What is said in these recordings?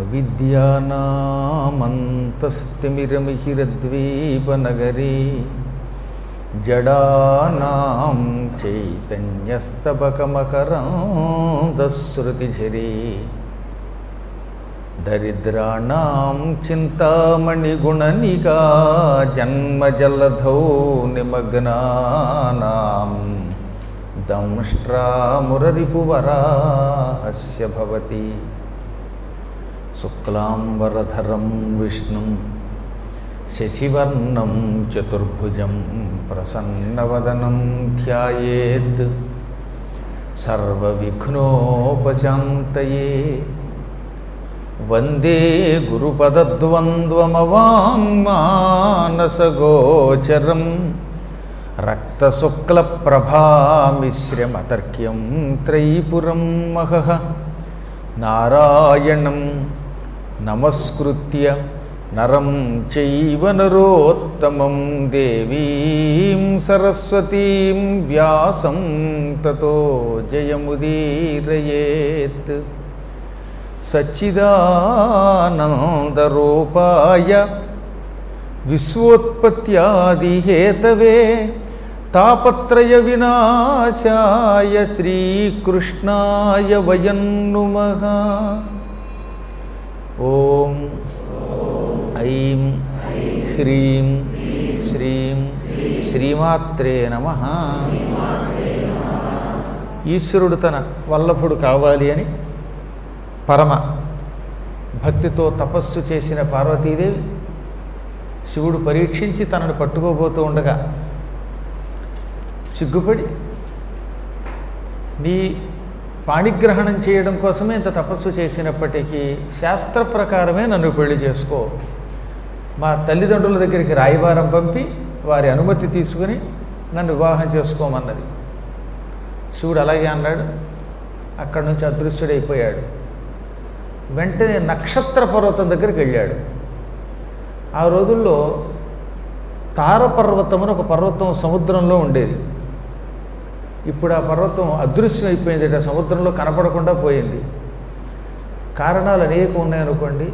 అవిద్యానామంతస్తిమిరమిహిరద్వీపనగరీ జడానాం చైతన్యస్తబకమకరాంధశ్రుతిఝరీ దరిద్రాణం చింతామణిగుణనికా జన్మజలధౌ నిమగ్నానాం దంష్ట్రామురరిపువరాహస్య భవతి శుక్లాంబరధరం విష్ణుం శశివర్ణం చతుర్భుజం ప్రసన్నవదనం ధ్యాయేత్ సర్వవిఘ్నోపశాంతయే వందే గురుపదద్వంద్వమవాంగ్మానసగోచరం రక్తశుక్లప్రభామిశ్రమతర్క్యం త్రైపురం మహః నారాయణం నమస్కృత్య నరం చైవ నరోత్తమం దేవీం సరస్వతీం వ్యాసం తతో జయముదీరయేత్ సచ్చిదానందరూపాయ విశ్వోత్పత్యాదిహేతవే తాపత్రయ వినాశాయ శ్రీకృష్ణాయ వయం నుమః ఓం ఐం హ్రీం శ్రీం శ్రీమాత్రే నమ ఈశ్వరుడు తన వల్లభుడు కావాలి అని పరమ భక్తితో తపస్సు చేసిన పార్వతీదేవి శివుడు పరీక్షించి తనను పట్టుకోబోతూ ఉండగా సిగ్గుపడి నీ పాణిగ్రహణం చేయడం కోసమే ఇంత తపస్సు చేసినప్పటికీ శాస్త్ర ప్రకారమే నన్ను పెళ్లి చేసుకో మా తల్లిదండ్రుల దగ్గరికి రాయబారం పంపి వారి అనుమతి తీసుకుని నన్ను వివాహం చేసుకోమన్నది శివుడు అలాగే అన్నాడు అక్కడి నుంచి అదృశ్యుడైపోయాడు వెంటనే నక్షత్ర పర్వతం దగ్గరికి వెళ్ళాడు ఆ రోజుల్లో తారపర్వతం అని ఒక పర్వతం సముద్రంలో ఉండేది ఇప్పుడు ఆ పర్వతం అదృశ్యం అయిపోయింది ఆ సముద్రంలో కనపడకుండా పోయింది కారణాలు అనేకం ఉన్నాయనుకోండి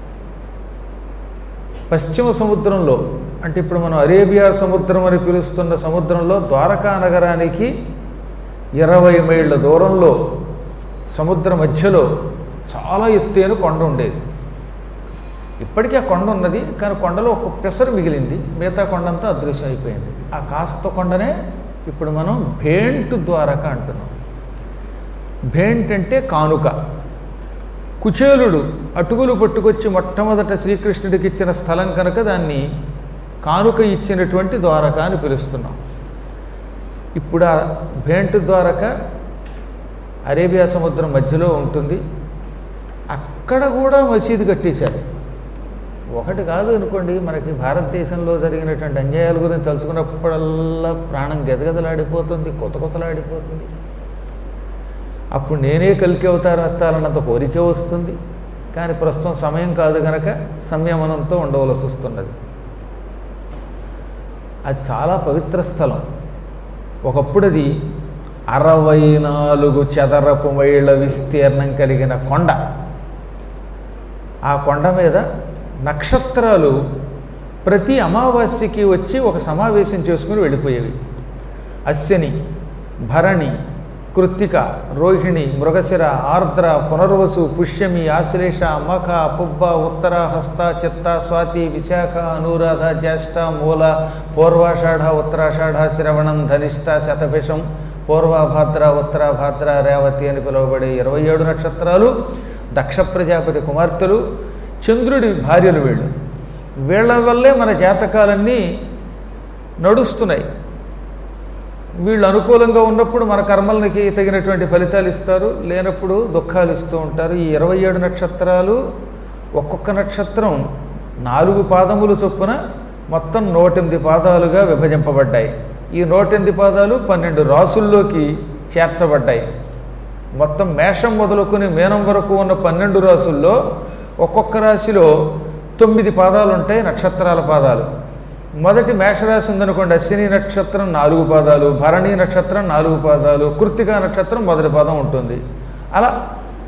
పశ్చిమ సముద్రంలో అంటే ఇప్పుడు మనం అరేబియా సముద్రం అని పిలుస్తున్న సముద్రంలో ద్వారకా నగరానికి ఇరవై మైళ్ళ దూరంలో సముద్ర మధ్యలో చాలా ఎత్తైన కొండ ఉండేది ఇప్పటికీ ఆ కొండ ఉన్నది కానీ కొండలో ఒక పెసరు మిగిలింది మిగతా కొండంతా అదృశ్యం అయిపోయింది ఆ కాస్త కొండనే ఇప్పుడు మనం భేంట్ ద్వారక అంటున్నాం భేంట్ అంటే కానుక కుచేలుడు అటుకులు పట్టుకొచ్చి మొట్టమొదట శ్రీకృష్ణుడికి ఇచ్చిన స్థలం కనుక దాన్ని కానుక ఇచ్చినటువంటి ద్వారక అని పిలుస్తున్నాం ఇప్పుడు ఆ భేంట్ ద్వారక అరేబియా సముద్రం మధ్యలో ఉంటుంది అక్కడ కూడా మసీదు కట్టేశారు ఒకటి కాదు అనుకోండి మనకి భారతదేశంలో జరిగినటువంటి అన్యాయాల గురించి తలుచుకున్నప్పుడల్లా ప్రాణం గదగదలాడిపోతుంది కొత్త కొత్తలాడిపోతుంది అప్పుడు నేనే కలికి అవతారం ఎత్తాలన్నంత కోరిక వస్తుంది కానీ ప్రస్తుతం సమయం కాదు గనక సంయమనంతో ఉండవలసి వస్తున్నది అది చాలా పవిత్ర స్థలం ఒకప్పుడు అది అరవై నాలుగు చదరపు మైళ్ళ విస్తీర్ణం కలిగిన కొండ ఆ కొండ మీద నక్షత్రాలు ప్రతి అమావాస్యకి వచ్చి ఒక సమావేశం చేసుకుని వెళ్ళిపోయేవి అశ్వని భరణి కృత్తిక రోహిణి మృగశిర ఆర్ద్ర పునర్వసు పుష్యమి ఆశ్లేష మఖ పుబ్బ ఉత్తర హస్త చిత్త స్వాతి విశాఖ అనురాధ జ్యేష్ఠ మూల పూర్వాషాఢ ఉత్తరాషాఢ శ్రవణం ధనిష్ట శతభిషం పూర్వభాద్ర ఉత్తరాభాద్ర రేవతి అని పిలువబడే ఇరవై ఏడు నక్షత్రాలు దక్ష ప్రజాపతి కుమార్తెలు చంద్రుడి భార్యలు వీళ్ళు వీళ్ళ వల్లే మన జాతకాలన్నీ నడుస్తున్నాయి వీళ్ళు అనుకూలంగా ఉన్నప్పుడు మన కర్మలకి తగినటువంటి ఫలితాలు ఇస్తారు లేనప్పుడు దుఃఖాలు ఇస్తూ ఉంటారు ఈ ఇరవై ఏడు నక్షత్రాలు ఒక్కొక్క నక్షత్రం నాలుగు పాదములు చొప్పున మొత్తం నూటెనిమిది పాదాలుగా విభజింపబడ్డాయి ఈ నూటెనిమిది పాదాలు పన్నెండు రాసుల్లోకి చేర్చబడ్డాయి మొత్తం మేషం మొదలుకొని మీనం వరకు ఉన్న పన్నెండు రాసుల్లో ఒక్కొక్క రాశిలో తొమ్మిది పాదాలు ఉంటాయి నక్షత్రాల పాదాలు మొదటి మేషరాశి ఉందనుకోండి అశ్విని నక్షత్రం నాలుగు పాదాలు భరణి నక్షత్రం నాలుగు పాదాలు కృత్తికా నక్షత్రం మొదటి పాదం ఉంటుంది అలా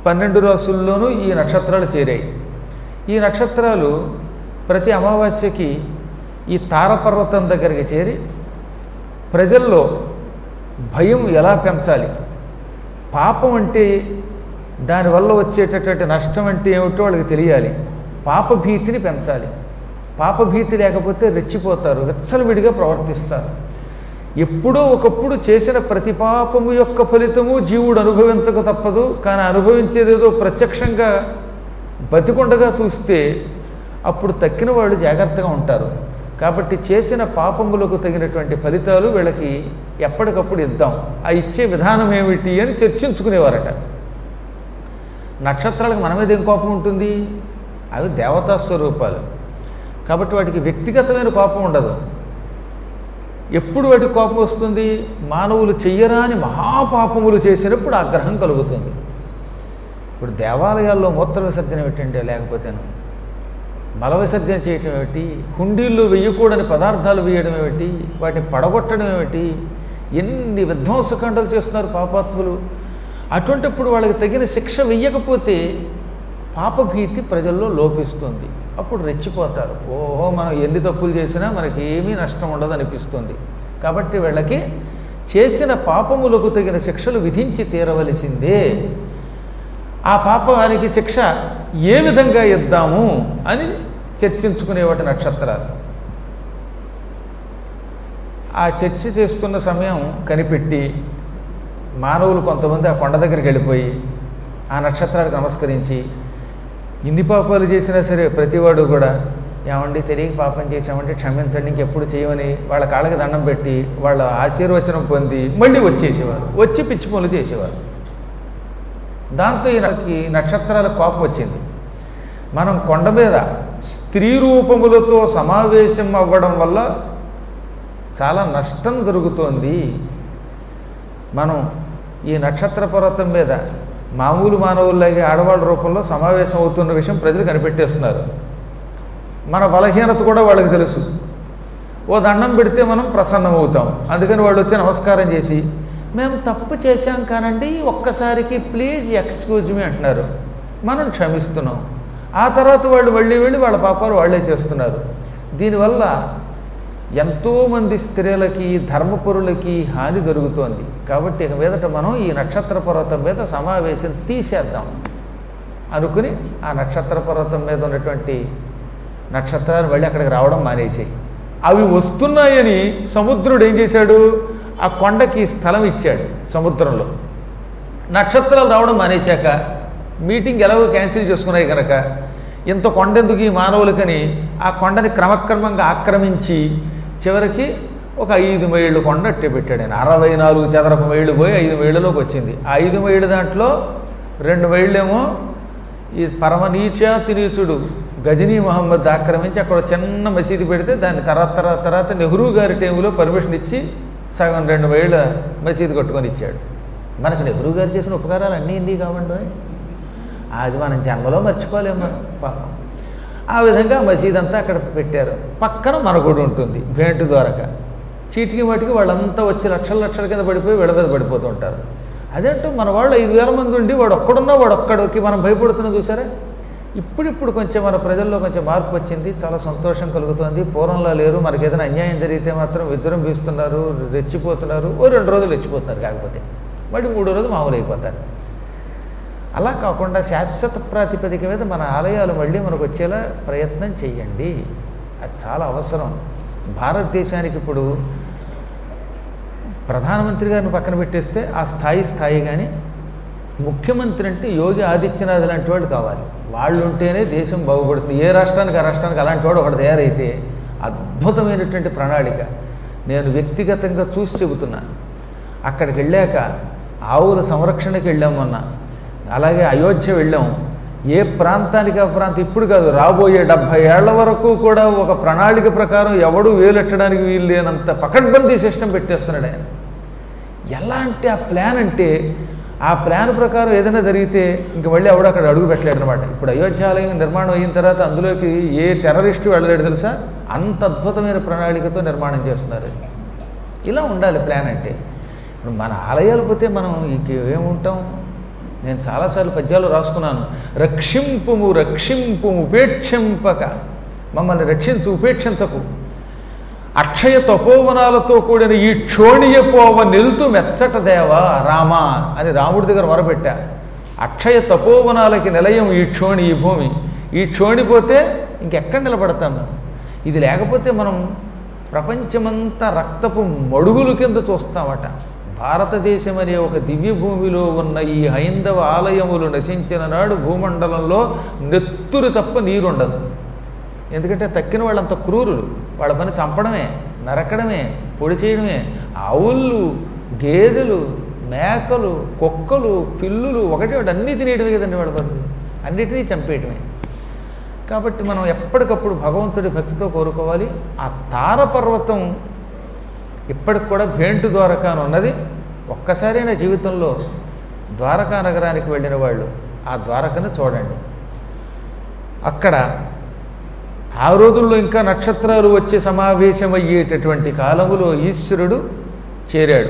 పన్నెండు రాసుల్లోనూ ఈ నక్షత్రాలు చేరాయి ఈ నక్షత్రాలు ప్రతి అమావాస్యకి ఈ తారపర్వతం దగ్గరికి చేరి ప్రజల్లో భయం ఎలా పెంచాలి పాపం అంటే దానివల్ల వచ్చేటటువంటి నష్టం అంటే ఏమిటో వాళ్ళకి తెలియాలి పాపభీతిని పెంచాలి పాపభీతి లేకపోతే రెచ్చిపోతారు విచ్చలవిడిగా ప్రవర్తిస్తారు ఎప్పుడో ఒకప్పుడు చేసిన ప్రతి పాపము యొక్క ఫలితము జీవుడు అనుభవించక తప్పదు కానీ అనుభవించేదేదో ప్రత్యక్షంగా బతికొండగా చూస్తే అప్పుడు తక్కిన వాళ్ళు జాగ్రత్తగా ఉంటారు కాబట్టి చేసిన పాపములకు తగినటువంటి ఫలితాలు వీళ్ళకి ఎప్పటికప్పుడు ఇద్దాం ఆ ఇచ్చే విధానం ఏమిటి అని చర్చించుకునేవారట నక్షత్రాలకు మన మీద ఏం కోపం ఉంటుంది అవి దేవతా స్వరూపాలు కాబట్టి వాటికి వ్యక్తిగతమైన కోపం ఉండదు ఎప్పుడు వాటికి కోపం వస్తుంది మానవులు చెయ్యరాని మహాపాపములు చేసినప్పుడు ఆగ్రహం కలుగుతుంది ఇప్పుడు దేవాలయాల్లో మూత్ర విసర్జన ఏమిటంటే లేకపోతేను మల విసర్జన చేయటం ఏమిటి హుండీల్లో వెయ్యకూడని పదార్థాలు వేయడం ఏమిటి వాటిని పడగొట్టడం ఏమిటి ఎన్ని విధ్వంసకాండలు చేస్తున్నారు పాపాత్ములు అటువంటిప్పుడు వాళ్ళకి తగిన శిక్ష వెయ్యకపోతే పాపభీతి ప్రజల్లో లోపిస్తుంది అప్పుడు రెచ్చిపోతారు ఓహో మనం ఎన్ని తప్పులు చేసినా మనకి ఏమీ నష్టం ఉండదు అనిపిస్తుంది కాబట్టి వీళ్ళకి చేసిన పాపములకు తగిన శిక్షలు విధించి తీరవలసిందే ఆ పాపానికి శిక్ష ఏ విధంగా ఇద్దాము అని చర్చించుకునేవాటి నక్షత్రాలు ఆ చర్చ చేస్తున్న సమయం కనిపెట్టి మానవులు కొంతమంది ఆ కొండ దగ్గరికి వెళ్ళిపోయి ఆ నక్షత్రాలకు నమస్కరించి ఇన్ని పాపాలు చేసినా సరే ప్రతివాడు కూడా ఏమండి తెలియక పాపం చేశామంటే క్షమించండి ఇంకెప్పుడు చేయమని వాళ్ళ కాళ్ళకి దండం పెట్టి వాళ్ళ ఆశీర్వచనం పొంది మళ్ళీ వచ్చేసేవారు వచ్చి పిచ్చి పనులు చేసేవారు దాంతో ఈయనకి నక్షత్రాల కోపం వచ్చింది మనం కొండ మీద స్త్రీ రూపములతో సమావేశం అవ్వడం వల్ల చాలా నష్టం జరుగుతోంది మనం ఈ నక్షత్ర పర్వతం మీద మామూలు మానవుల్లాగే ఆడవాళ్ళ రూపంలో సమావేశం అవుతున్న విషయం ప్రజలు కనిపెట్టేస్తున్నారు మన బలహీనత కూడా వాళ్ళకి తెలుసు ఓ దండం పెడితే మనం ప్రసన్నం అవుతాం అందుకని వాళ్ళు వచ్చి నమస్కారం చేసి మేము తప్పు చేశాం కానండి ఒక్కసారికి ప్లీజ్ ఎక్స్క్యూజ్ మీ అంటున్నారు మనం క్షమిస్తున్నాం ఆ తర్వాత వాళ్ళు మళ్ళీ వెళ్ళి వాళ్ళ పాపాలు వాళ్ళే చేస్తున్నారు దీనివల్ల ఎంతోమంది స్త్రీలకి ధర్మపురులకి హాని జరుగుతోంది కాబట్టి ఇక మీదట మనం ఈ నక్షత్ర పర్వతం మీద సమావేశం తీసేద్దాం అనుకుని ఆ నక్షత్ర పర్వతం మీద ఉన్నటువంటి నక్షత్రాలు మళ్ళీ అక్కడికి రావడం మానేసాయి అవి వస్తున్నాయని సముద్రుడు ఏం చేశాడు ఆ కొండకి స్థలం ఇచ్చాడు సముద్రంలో నక్షత్రాలు రావడం మానేశాక మీటింగ్ ఎలాగో క్యాన్సిల్ చేసుకున్నాయి కనుక ఇంత కొండెందుకు ఈ మానవులకని ఆ కొండని క్రమక్రమంగా ఆక్రమించి చివరికి ఒక ఐదు మైళ్ళు కొండ అట్టే పెట్టాడు ఆయన అరవై నాలుగు చదరపు మైళ్ళు పోయి ఐదు మైళ్ళలోకి వచ్చింది ఆ ఐదు మైళ్ళు దాంట్లో రెండు మైళ్ళేమో ఈ పరమనీచాతి నీచుడు గజనీ మహమ్మద్ ఆక్రమించి అక్కడ చిన్న మసీదు పెడితే దాన్ని తర్వాత తర్వాత తర్వాత నెహ్రూ గారి టైంలో పర్మిషన్ ఇచ్చి సగం రెండు మైళ్ళ మసీదు కట్టుకొని ఇచ్చాడు మనకు నెహ్రూ గారు చేసిన ఉపకారాలు అన్నీ ఇన్ని కావండి అది మనం జన్మలో మర్చిపోలేము మనం పాపం ఆ విధంగా మసీద్ అంతా అక్కడ పెట్టారు పక్కన మన గుడి ఉంటుంది భేంటు ద్వారక చీటికి వాటికి వాళ్ళంతా వచ్చి లక్షల లక్షల కింద పడిపోయి విడ మీద పడిపోతూ ఉంటారు అదేంటో మన వాళ్ళు ఐదు వేల మంది ఉండి వాడు ఒక్కడున్నా వాడు ఒక్కడికి మనం భయపడుతున్నా చూసారా ఇప్పుడిప్పుడు కొంచెం మన ప్రజల్లో కొంచెం మార్పు వచ్చింది చాలా సంతోషం కలుగుతుంది పూర్వంలో లేరు మనకి ఏదైనా అన్యాయం జరిగితే మాత్రం విజృంభిస్తున్నారు రెచ్చిపోతున్నారు ఓ రెండు రోజులు రెచ్చిపోతున్నారు కాకపోతే మళ్ళీ మూడో రోజు మామూలు అయిపోతారు అలా కాకుండా శాశ్వత ప్రాతిపదిక మీద మన ఆలయాలు మళ్ళీ మనకు వచ్చేలా ప్రయత్నం చేయండి అది చాలా అవసరం భారతదేశానికి ఇప్పుడు ప్రధానమంత్రి గారిని పక్కన పెట్టేస్తే ఆ స్థాయి స్థాయి కానీ ముఖ్యమంత్రి అంటే యోగి ఆదిత్యనాథ్ లాంటి వాళ్ళు కావాలి వాళ్ళు ఉంటేనే దేశం బాగుపడుతుంది ఏ రాష్ట్రానికి ఆ రాష్ట్రానికి అలాంటి వాడు ఒకటి తయారైతే అద్భుతమైనటువంటి ప్రణాళిక నేను వ్యక్తిగతంగా చూసి చెబుతున్నాను అక్కడికి వెళ్ళాక ఆవుల సంరక్షణకి వెళ్ళాం మొన్న అలాగే అయోధ్య వెళ్ళాం ఏ ప్రాంతానికి ఆ ప్రాంతం ఇప్పుడు కాదు రాబోయే డెబ్భై ఏళ్ల వరకు కూడా ఒక ప్రణాళిక ప్రకారం ఎవడు వేలెట్టడానికి వీలు లేనంత పకడ్బందీ సిస్టమ్ పెట్టేస్తున్నాడు ఆయన ఎలాంటి ఆ ప్లాన్ అంటే ఆ ప్లాన్ ప్రకారం ఏదైనా జరిగితే ఇంక మళ్ళీ ఎవడు అక్కడ అడుగు పెట్టలేడు అనమాట ఇప్పుడు అయోధ్యాలయం నిర్మాణం అయిన తర్వాత అందులోకి ఏ టెర్రరిస్టు వెళ్ళలేడు తెలుసా అంత అద్భుతమైన ప్రణాళికతో నిర్మాణం చేస్తున్నారు ఇలా ఉండాలి ప్లాన్ అంటే ఇప్పుడు మన ఆలయాలు పోతే మనం ఇంక ఏముంటాం నేను చాలాసార్లు పద్యాలు రాసుకున్నాను రక్షింపుము రక్షింపుము ఉపేక్షింపక మమ్మల్ని రక్షించు ఉపేక్షించకు అక్షయ తపోవనాలతో కూడిన ఈ క్షోణియపోవ నిలుతు మెచ్చట దేవా రామా అని రాముడి దగ్గర మొరపెట్టా అక్షయ తపోవనాలకి నిలయం ఈ క్షోణి ఈ భూమి ఈ క్షోణి పోతే ఇంకెక్కడ నిలబడతాం మేము ఇది లేకపోతే మనం ప్రపంచమంతా రక్తపు మడుగులు కింద చూస్తామట భారతదేశం అనే ఒక దివ్య భూమిలో ఉన్న ఈ హైందవ ఆలయములు నశించిన నాడు భూమండలంలో నెత్తురు తప్ప నీరుండదు ఎందుకంటే తక్కిన వాళ్ళంత క్రూరులు వాళ్ళ పని చంపడమే నరకడమే పొడి చేయడమే ఆవుళ్ళు గేదెలు మేకలు కుక్కలు పిల్లులు ఒకటి ఒకటి అన్నీ తినేయడమే కదండి వాళ్ళ పని అన్నిటినీ చంపేయటమే కాబట్టి మనం ఎప్పటికప్పుడు భగవంతుడి భక్తితో కోరుకోవాలి ఆ తార పర్వతం ఇప్పటికి కూడా భేంటు ద్వారకా అని ఉన్నది ఒక్కసారైనా జీవితంలో ద్వారకా నగరానికి వెళ్ళిన వాళ్ళు ఆ ద్వారకను చూడండి అక్కడ ఆ రోజుల్లో ఇంకా నక్షత్రాలు వచ్చే సమావేశమయ్యేటటువంటి కాలములో ఈశ్వరుడు చేరాడు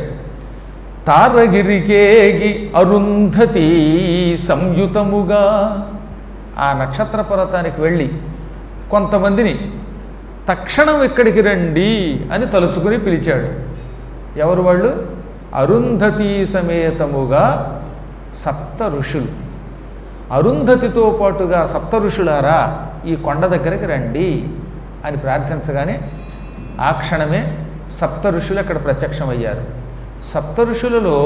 తారగిరికేగి అరుంధతి సంయుతముగా ఆ నక్షత్ర పర్వతానికి వెళ్ళి కొంతమందిని తక్షణం ఇక్కడికి రండి అని తలుచుకుని పిలిచాడు ఎవరు వాళ్ళు అరుంధతి సమేతముగా సప్త ఋషులు అరుంధతితో పాటుగా సప్త ఋషులారా ఈ కొండ దగ్గరికి రండి అని ప్రార్థించగానే ఆ క్షణమే సప్త ఋషులు అక్కడ ప్రత్యక్షమయ్యారు సప్త ఋషులలో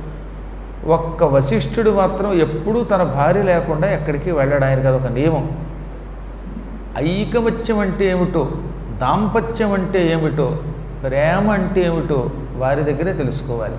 ఒక్క వశిష్ఠుడు మాత్రం ఎప్పుడూ తన భార్య లేకుండా ఎక్కడికి వెళ్ళడానికి అది ఒక నియమం ఐకమత్యం అంటే ఏమిటో దాంపత్యం అంటే ఏమిటో ప్రేమ అంటే ఏమిటో వారి దగ్గరే తెలుసుకోవాలి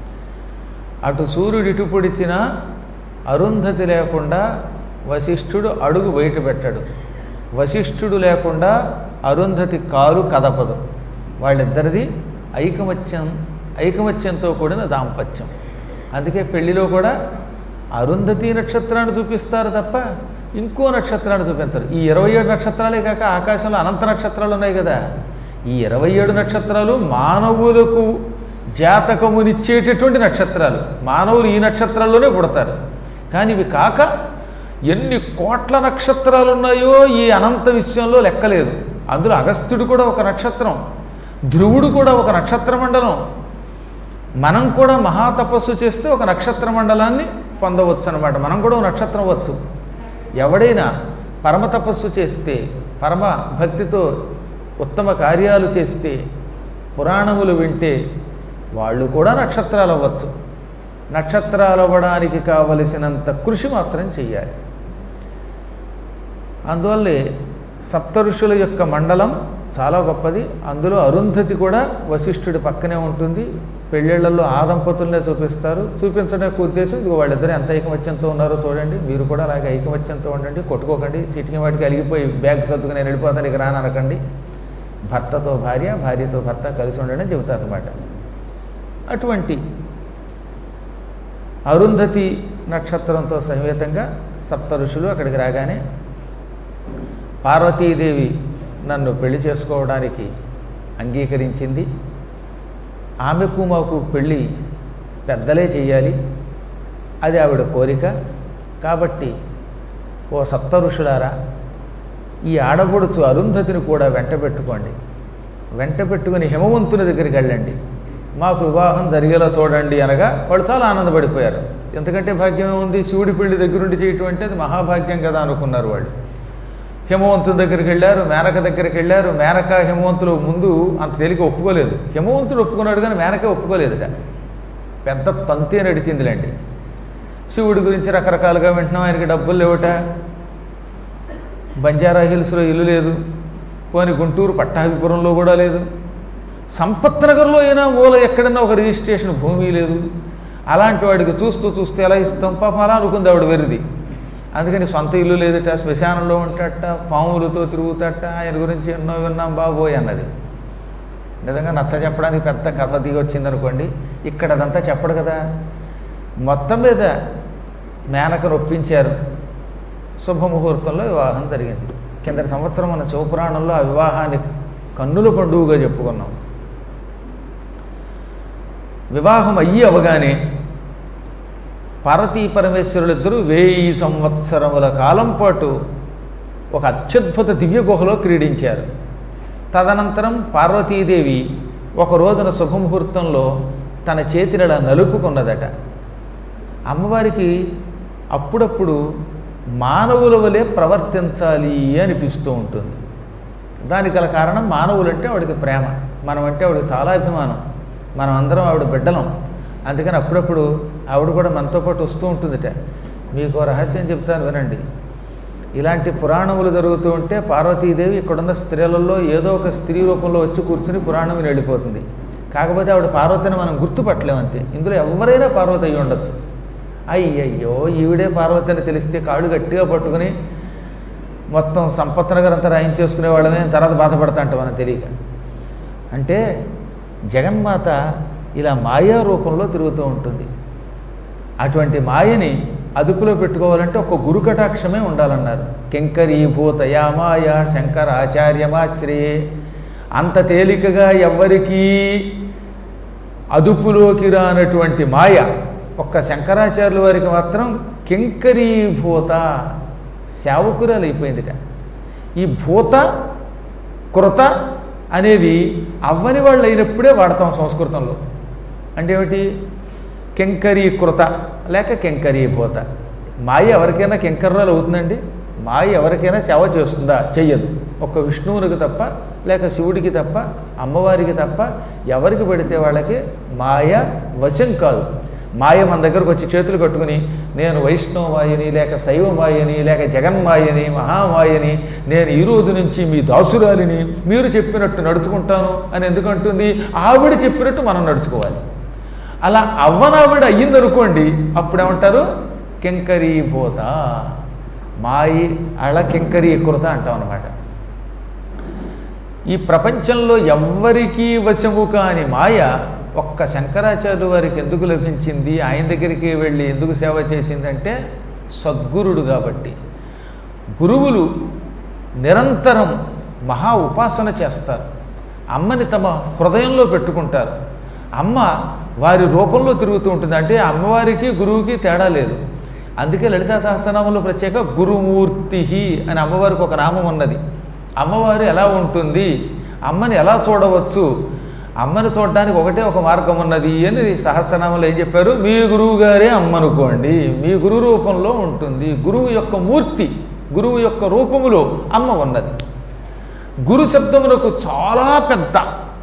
అటు సూర్యుడు ఇటు పొడిచినా అరుంధతి లేకుండా వశిష్ఠుడు అడుగు బయట పెట్టాడు వశిష్ఠుడు లేకుండా అరుంధతి కారు కదపదు వాళ్ళిద్దరిది ఐకమత్యం ఐకమత్యంతో కూడిన దాంపత్యం అందుకే పెళ్లిలో కూడా అరుంధతి నక్షత్రాన్ని చూపిస్తారు తప్ప ఇంకో నక్షత్రాన్ని చూపించరు ఈ ఇరవై ఏడు నక్షత్రాలే కాక ఆకాశంలో అనంత నక్షత్రాలు ఉన్నాయి కదా ఈ ఇరవై ఏడు నక్షత్రాలు మానవులకు జాతకమునిచ్చేటటువంటి నక్షత్రాలు మానవులు ఈ నక్షత్రాల్లోనే పుడతారు కానీ ఇవి కాక ఎన్ని కోట్ల నక్షత్రాలు ఉన్నాయో ఈ అనంత విషయంలో లెక్కలేదు అందులో అగస్త్యుడు కూడా ఒక నక్షత్రం ధ్రువుడు కూడా ఒక నక్షత్ర మండలం మనం కూడా మహాతపస్సు చేస్తే ఒక నక్షత్ర మండలాన్ని పొందవచ్చు అనమాట మనం కూడా ఒక నక్షత్రం వచ్చు ఎవడైనా పరమ తపస్సు చేస్తే పరమ భక్తితో ఉత్తమ కార్యాలు చేస్తే పురాణములు వింటే వాళ్ళు కూడా నక్షత్రాలు అవ్వచ్చు నక్షత్రాలు అవ్వడానికి కావలసినంత కృషి మాత్రం చెయ్యాలి అందువల్లే సప్త ఋషుల యొక్క మండలం చాలా గొప్పది అందులో అరుంధతి కూడా వశిష్ఠుడి పక్కనే ఉంటుంది పెళ్ళిళ్ళల్లో ఆ దంపతులనే చూపిస్తారు చూపించడం యొక్క ఉద్దేశం ఇది వాళ్ళిద్దరు ఎంత ఐకమత్యంతో ఉన్నారో చూడండి మీరు కూడా అలాగే ఐకమత్యంతో ఉండండి కొట్టుకోకండి చిటికి వాటికి అలిగిపోయి బ్యాగ్ సర్దుకు నేను వెళ్ళిపోతాను ఇక రాననకండి భర్తతో భార్య భార్యతో భర్త కలిసి ఉండడం చెబుతారు అనమాట అటువంటి అరుంధతి నక్షత్రంతో సమేతంగా సప్త ఋషులు అక్కడికి రాగానే పార్వతీదేవి నన్ను పెళ్లి చేసుకోవడానికి అంగీకరించింది ఆమెకు మాకు పెళ్ళి పెద్దలే చెయ్యాలి అది ఆవిడ కోరిక కాబట్టి ఓ సప్త ఋషులారా ఈ ఆడబొడుచు అరుంధతిని కూడా వెంట పెట్టుకోండి వెంట పెట్టుకుని హిమవంతుని దగ్గరికి వెళ్ళండి మాకు వివాహం జరిగేలా చూడండి అనగా వాళ్ళు చాలా ఆనందపడిపోయారు ఎందుకంటే భాగ్యమే ఉంది శివుడి పెళ్లి దగ్గరుండి చేయటం అంటే అది మహాభాగ్యం కదా అనుకున్నారు వాళ్ళు హిమవంతుడి దగ్గరికి వెళ్ళారు మేనక దగ్గరికి వెళ్ళారు మేనక హిమవంతులు ముందు అంత తేలిక ఒప్పుకోలేదు హిమవంతుడు ఒప్పుకున్నాడు కానీ మేనక ఒప్పుకోలేదుట పెద్ద తంతే నడిచిందిలేండి శివుడి గురించి రకరకాలుగా వింటున్నాం ఆయనకి డబ్బులు లేవట బంజారా హిల్స్లో ఇల్లు లేదు పోని గుంటూరు పట్టాభిపురంలో కూడా లేదు సంపత్ నగర్లో అయినా మూల ఎక్కడన్నా ఒక రిజిస్ట్రేషన్ భూమి లేదు అలాంటి వాడికి చూస్తూ చూస్తూ ఎలా ఇస్తాం పాపం అలా అనుకుంది ఆవిడ వెరిది అందుకని సొంత ఇల్లు లేదట శ్మశానంలో ఉంటాట పాములతో తిరుగుతాట ఆయన గురించి ఎన్నో విన్నాం బాబోయ్ అన్నది నిజంగా నచ్చ చెప్పడానికి పెద్ద కథ దిగి వచ్చిందనుకోండి ఇక్కడ అదంతా చెప్పడు కదా మొత్తం మీద మేనకను ఒప్పించారు శుభముహూర్తంలో వివాహం జరిగింది కిందటి సంవత్సరం మన శివపురాణంలో ఆ వివాహాన్ని కన్నుల పండుగగా చెప్పుకున్నాం వివాహం అయ్యి అవగానే పార్వతీ పరమేశ్వరులిద్దరూ వెయ్యి సంవత్సరముల కాలం పాటు ఒక అత్యద్భుత దివ్య గుహలో క్రీడించారు తదనంతరం పార్వతీదేవి ఒక రోజున శుభముహూర్తంలో తన చేతిని నలుపుకున్నదట అమ్మవారికి అప్పుడప్పుడు మానవుల వలె ప్రవర్తించాలి అనిపిస్తూ ఉంటుంది దానికి గల కారణం మానవులంటే ఆవిడకి ప్రేమ మనం అంటే ఆవిడకి చాలా అభిమానం మనం అందరం ఆవిడ బిడ్డలం అందుకని అప్పుడప్పుడు ఆవిడ కూడా మనతో పాటు వస్తూ ఉంటుందిట మీకు ఓ రహస్యం చెప్తాను వినండి ఇలాంటి పురాణములు జరుగుతూ ఉంటే పార్వతీదేవి ఇక్కడున్న స్త్రీలలో ఏదో ఒక స్త్రీ రూపంలో వచ్చి కూర్చుని పురాణం విని వెళ్ళిపోతుంది కాకపోతే ఆవిడ పార్వతిని మనం గుర్తుపట్టలేం అంతే ఇందులో ఎవరైనా పార్వతి అయ్యి ఉండొచ్చు అయ్యయ్యో ఈవిడే పార్వతి అని తెలిస్తే కాడు గట్టిగా పట్టుకుని మొత్తం సంపత్ నగర్ అంతా రాయించేసుకునే వాళ్ళమే తర్వాత బాధపడతా అంట మనం తెలియక అంటే జగన్మాత ఇలా మాయా రూపంలో తిరుగుతూ ఉంటుంది అటువంటి మాయని అదుపులో పెట్టుకోవాలంటే ఒక గురు కటాక్షమే ఉండాలన్నారు కెంకరీభూత యామాయ శంకర ఆచార్యమాశ్రయే అంత తేలికగా ఎవ్వరికీ అదుపులోకి రానటువంటి మాయ ఒక్క శంకరాచార్యుల వారికి మాత్రం కింకరీభూత సేవకురాలు అయిపోయిందిట ఈ భూత కృత అనేవి అవ్వని వాళ్ళు అయినప్పుడే వాడతాం సంస్కృతంలో అంటే ఏమిటి కెంకరీ కృత లేక కెంకరీ భూత మాయ ఎవరికైనా కెంకర్రాలు అవుతుందండి మాయ ఎవరికైనా సేవ చేస్తుందా చెయ్యదు ఒక్క విష్ణువునికి తప్ప లేక శివుడికి తప్ప అమ్మవారికి తప్ప ఎవరికి పెడితే వాళ్ళకి మాయ వశం కాదు మాయ మన దగ్గరకు వచ్చి చేతులు కట్టుకుని నేను వైష్ణవమాయని లేక శైవమాయని లేక జగన్మాయని మహామాయని నేను ఈ రోజు నుంచి మీ దాసురాలిని మీరు చెప్పినట్టు నడుచుకుంటాను అని ఎందుకంటుంది ఆవిడ చెప్పినట్టు మనం నడుచుకోవాలి అలా అవ్వనావిడ అయ్యిందనుకోండి అప్పుడేమంటారు కెంకరీభూత మాయి అళ కెంకరీకృత అంటాం అనమాట ఈ ప్రపంచంలో ఎవ్వరికీ వశము కాని మాయ ఒక్క శంకరాచార్య వారికి ఎందుకు లభించింది ఆయన దగ్గరికి వెళ్ళి ఎందుకు సేవ చేసిందంటే సద్గురుడు కాబట్టి గురువులు నిరంతరం మహా ఉపాసన చేస్తారు అమ్మని తమ హృదయంలో పెట్టుకుంటారు అమ్మ వారి రూపంలో తిరుగుతూ ఉంటుంది అంటే అమ్మవారికి గురువుకి తేడా లేదు అందుకే లలితా సహస్రనామంలో ప్రత్యేక గురుమూర్తి అని అమ్మవారికి ఒక నామం ఉన్నది అమ్మవారు ఎలా ఉంటుంది అమ్మని ఎలా చూడవచ్చు అమ్మని చూడడానికి ఒకటే ఒక మార్గం ఉన్నది అని సహస్రనామంలో ఏం చెప్పారు మీ గురువు గారే అమ్మ అనుకోండి మీ గురు రూపంలో ఉంటుంది గురువు యొక్క మూర్తి గురువు యొక్క రూపములో అమ్మ ఉన్నది గురు శబ్దమునకు చాలా పెద్ద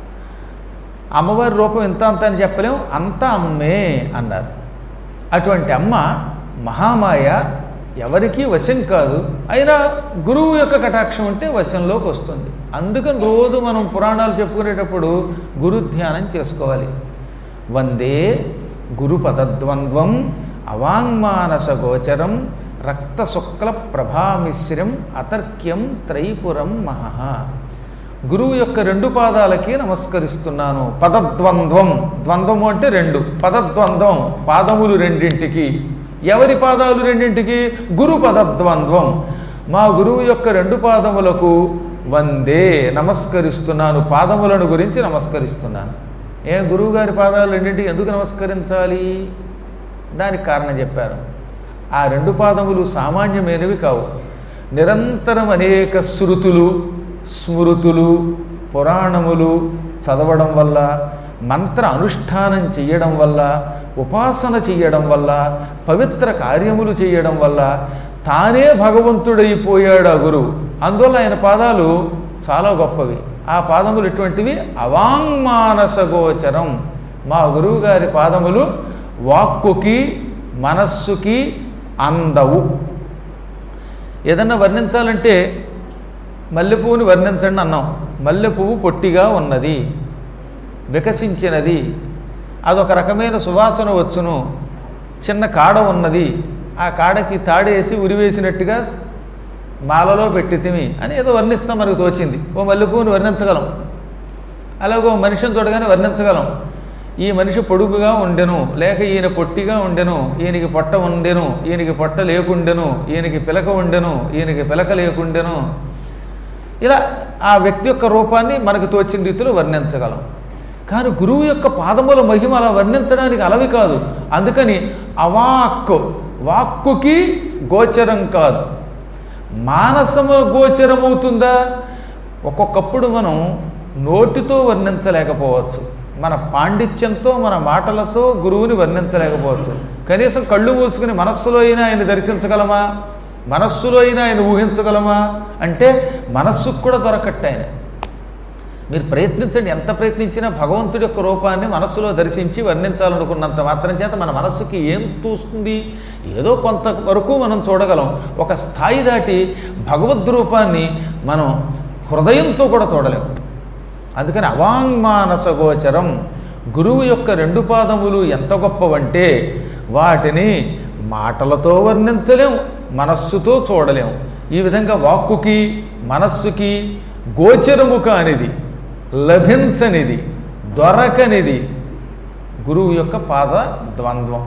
అమ్మవారి రూపం ఎంత అంత అని చెప్పలేం అంత అమ్మే అన్నారు అటువంటి అమ్మ మహామాయ ఎవరికీ వశం కాదు అయినా గురువు యొక్క కటాక్షం ఉంటే వశంలోకి వస్తుంది అందుకని రోజు మనం పురాణాలు చెప్పుకునేటప్పుడు గురు ధ్యానం చేసుకోవాలి వందే గురు పదద్వంద్వం అవాంగ్మానస గోచరం రక్త శుక్ల ప్రభామిశ్రం అతర్క్యం త్రైపురం మహః గురువు యొక్క రెండు పాదాలకి నమస్కరిస్తున్నాను పదద్వంద్వం ద్వంద్వము అంటే రెండు పదద్వంద్వం పాదములు రెండింటికి ఎవరి పాదాలు రెండింటికి గురు పదద్వంద్వం మా గురువు యొక్క రెండు పాదములకు వందే నమస్కరిస్తున్నాను పాదములను గురించి నమస్కరిస్తున్నాను ఏ గురువు గారి పాదాలు రెండింటికి ఎందుకు నమస్కరించాలి దానికి కారణం చెప్పారు ఆ రెండు పాదములు సామాన్యమైనవి కావు నిరంతరం అనేక శృతులు స్మృతులు పురాణములు చదవడం వల్ల మంత్ర అనుష్ఠానం చేయడం వల్ల ఉపాసన చేయడం వల్ల పవిత్ర కార్యములు చేయడం వల్ల తానే భగవంతుడైపోయాడు ఆ గురువు అందువల్ల ఆయన పాదాలు చాలా గొప్పవి ఆ పాదములు ఎటువంటివి అవాంగ్మానస గోచరం మా గురువు గారి పాదములు వాక్కుకి మనస్సుకి అందవు ఏదన్నా వర్ణించాలంటే మల్లెపువ్వుని వర్ణించండి అన్నాం మల్లెపువ్వు పొట్టిగా ఉన్నది వికసించినది అదొక రకమైన సువాసన వచ్చును చిన్న కాడ ఉన్నది ఆ కాడకి తాడేసి ఉరివేసినట్టుగా మాలలో పెట్టి తిమి అని ఏదో వర్ణిస్తాం మనకు తోచింది ఓ మల్లెపువ్వుని వర్ణించగలం అలాగే ఓ మనిషిని చూడగానే వర్ణించగలం ఈ మనిషి పొడుగుగా ఉండెను లేక ఈయన పొట్టిగా ఉండెను ఈయనకి పొట్ట ఉండెను ఈయనకి పొట్ట లేకుండెను ఈయనకి పిలక ఉండెను ఈయనకి పిలక లేకుండెను ఇలా ఆ వ్యక్తి యొక్క రూపాన్ని మనకు తోచిన రీతిలో వర్ణించగలం కానీ గురువు యొక్క పాదముల మహిమ అలా వర్ణించడానికి అలవి కాదు అందుకని అవాక్కు వాక్కుకి గోచరం కాదు మానసము గోచరమవుతుందా ఒక్కొక్కప్పుడు మనం నోటితో వర్ణించలేకపోవచ్చు మన పాండిత్యంతో మన మాటలతో గురువుని వర్ణించలేకపోవచ్చు కనీసం కళ్ళు మూసుకుని మనస్సులో అయినా ఆయన దర్శించగలమా మనస్సులో అయినా ఆయన ఊహించగలమా అంటే మనస్సుకు కూడా దొరకట్టు ఆయన మీరు ప్రయత్నించండి ఎంత ప్రయత్నించినా భగవంతుడి యొక్క రూపాన్ని మనస్సులో దర్శించి వర్ణించాలనుకున్నంత మాత్రం చేత మన మనస్సుకి ఏం తోస్తుంది ఏదో కొంతవరకు మనం చూడగలం ఒక స్థాయి దాటి భగవద్ రూపాన్ని మనం హృదయంతో కూడా చూడలేము అందుకని అవాంగ్మానస గోచరం గురువు యొక్క రెండు పాదములు ఎంత గొప్పవంటే వాటిని మాటలతో వర్ణించలేం మనస్సుతో చూడలేం ఈ విధంగా వాక్కుకి మనస్సుకి గోచరము కానిది లభించనిది దొరకనిది గురువు యొక్క పాద ద్వంద్వం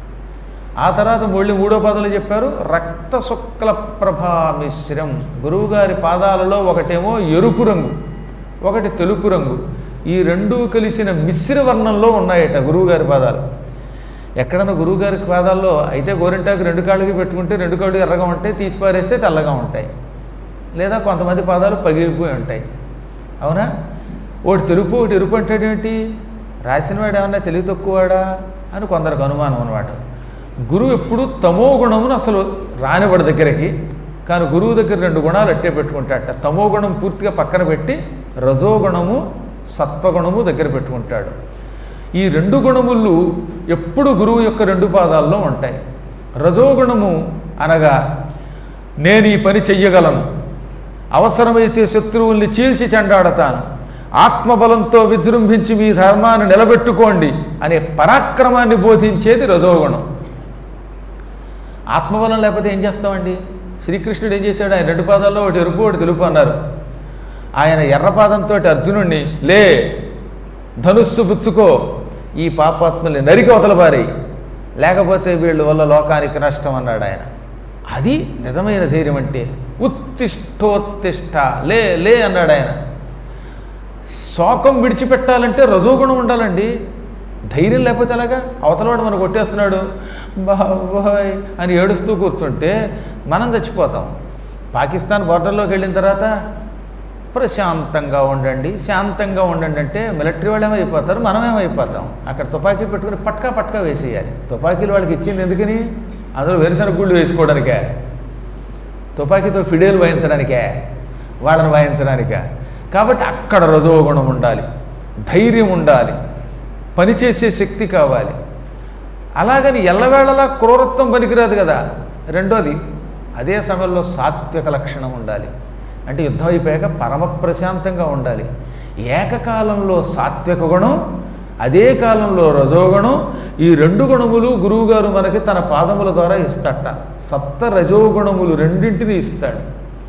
ఆ తర్వాత మళ్ళీ మూడో పాదాలు చెప్పారు రక్త శుక్ల ప్రభా మిశ్రం గురువుగారి పాదాలలో ఒకటేమో ఎరుపు రంగు ఒకటి తెలుపు రంగు ఈ రెండూ కలిసిన మిశ్ర వర్ణంలో ఉన్నాయట గురువుగారి పాదాలు ఎక్కడన్నా గురువుగారి పాదాల్లో అయితే గోరింటాకు రెండు కాళ్ళకి పెట్టుకుంటే రెండు కాళ్ళు ఎర్రగా ఉంటాయి తీసి పారేస్తే తెల్లగా ఉంటాయి లేదా కొంతమంది పాదాలు పగిలిపోయి ఉంటాయి అవునా ఒకటి తెలుపు ఒకటి ఎరుపు అంటాడేంటి రాసినవాడు ఏమన్నా తెలివి తక్కువవాడా అని కొందరికి అనుమానం అనమాట గురువు ఎప్పుడు తమో గుణమును అసలు రానివాడి దగ్గరికి కానీ గురువు దగ్గర రెండు గుణాలు అట్టే పెట్టుకుంటాడట తమో గుణం పూర్తిగా పక్కన పెట్టి రజోగుణము సత్వగుణము దగ్గర పెట్టుకుంటాడు ఈ రెండు గుణములు ఎప్పుడు గురువు యొక్క రెండు పాదాల్లో ఉంటాయి రజోగుణము అనగా నేను ఈ పని చెయ్యగలను అవసరమైతే శత్రువుల్ని చీల్చి చెండాడతాను ఆత్మబలంతో విజృంభించి మీ ధర్మాన్ని నిలబెట్టుకోండి అనే పరాక్రమాన్ని బోధించేది రజోగుణం ఆత్మబలం లేకపోతే ఏం చేస్తామండి శ్రీకృష్ణుడు ఏం చేశాడు ఆయన రెండు పాదాల్లో ఒకటి ఎరుపు ఒకటి తెలుపు అన్నారు ఆయన ఎర్రపాదంతో అర్జునుడిని లే ధనుస్సు పుచ్చుకో ఈ పాపాత్మల్ని నరికి అవతలబారి లేకపోతే వీళ్ళ వల్ల లోకానికి నష్టం అన్నాడు ఆయన అది నిజమైన ధైర్యం అంటే ఉత్తిష్టోత్తిష్ట లే లే అన్నాడు ఆయన శోకం విడిచిపెట్టాలంటే రజోగుణం ఉండాలండి ధైర్యం లేకపోతే ఎలాగా అవతలవాడు మనం కొట్టేస్తున్నాడు బాబోయ్ అని ఏడుస్తూ కూర్చుంటే మనం చచ్చిపోతాం పాకిస్తాన్ బార్డర్లోకి వెళ్ళిన తర్వాత ప్రశాంతంగా ఉండండి శాంతంగా ఉండండి అంటే మిలిటరీ వాళ్ళు ఏమైపోతారు మనం ఏమైపోతాం అక్కడ తుపాకీ పెట్టుకుని పట్కా పట్కా వేసేయాలి తుపాకీలు వాళ్ళకి ఇచ్చింది ఎందుకని అందులో వేరుశనగ గుళ్ళు వేసుకోవడానికే తుపాకీతో ఫిడేలు వాయించడానికే వాళ్ళని వాయించడానికే కాబట్టి అక్కడ రజోగుణం ఉండాలి ధైర్యం ఉండాలి పనిచేసే శక్తి కావాలి అలాగని ఎల్లవేళలా క్రూరత్వం పనికిరాదు కదా రెండోది అదే సమయంలో సాత్విక లక్షణం ఉండాలి అంటే యుద్ధం అయిపోయాక పరమ ప్రశాంతంగా ఉండాలి ఏకకాలంలో సాత్విక గుణం అదే కాలంలో రజోగుణం ఈ రెండు గుణములు గురువుగారు మనకి తన పాదముల ద్వారా ఇస్తట సప్త రజోగుణములు రెండింటిని ఇస్తాడు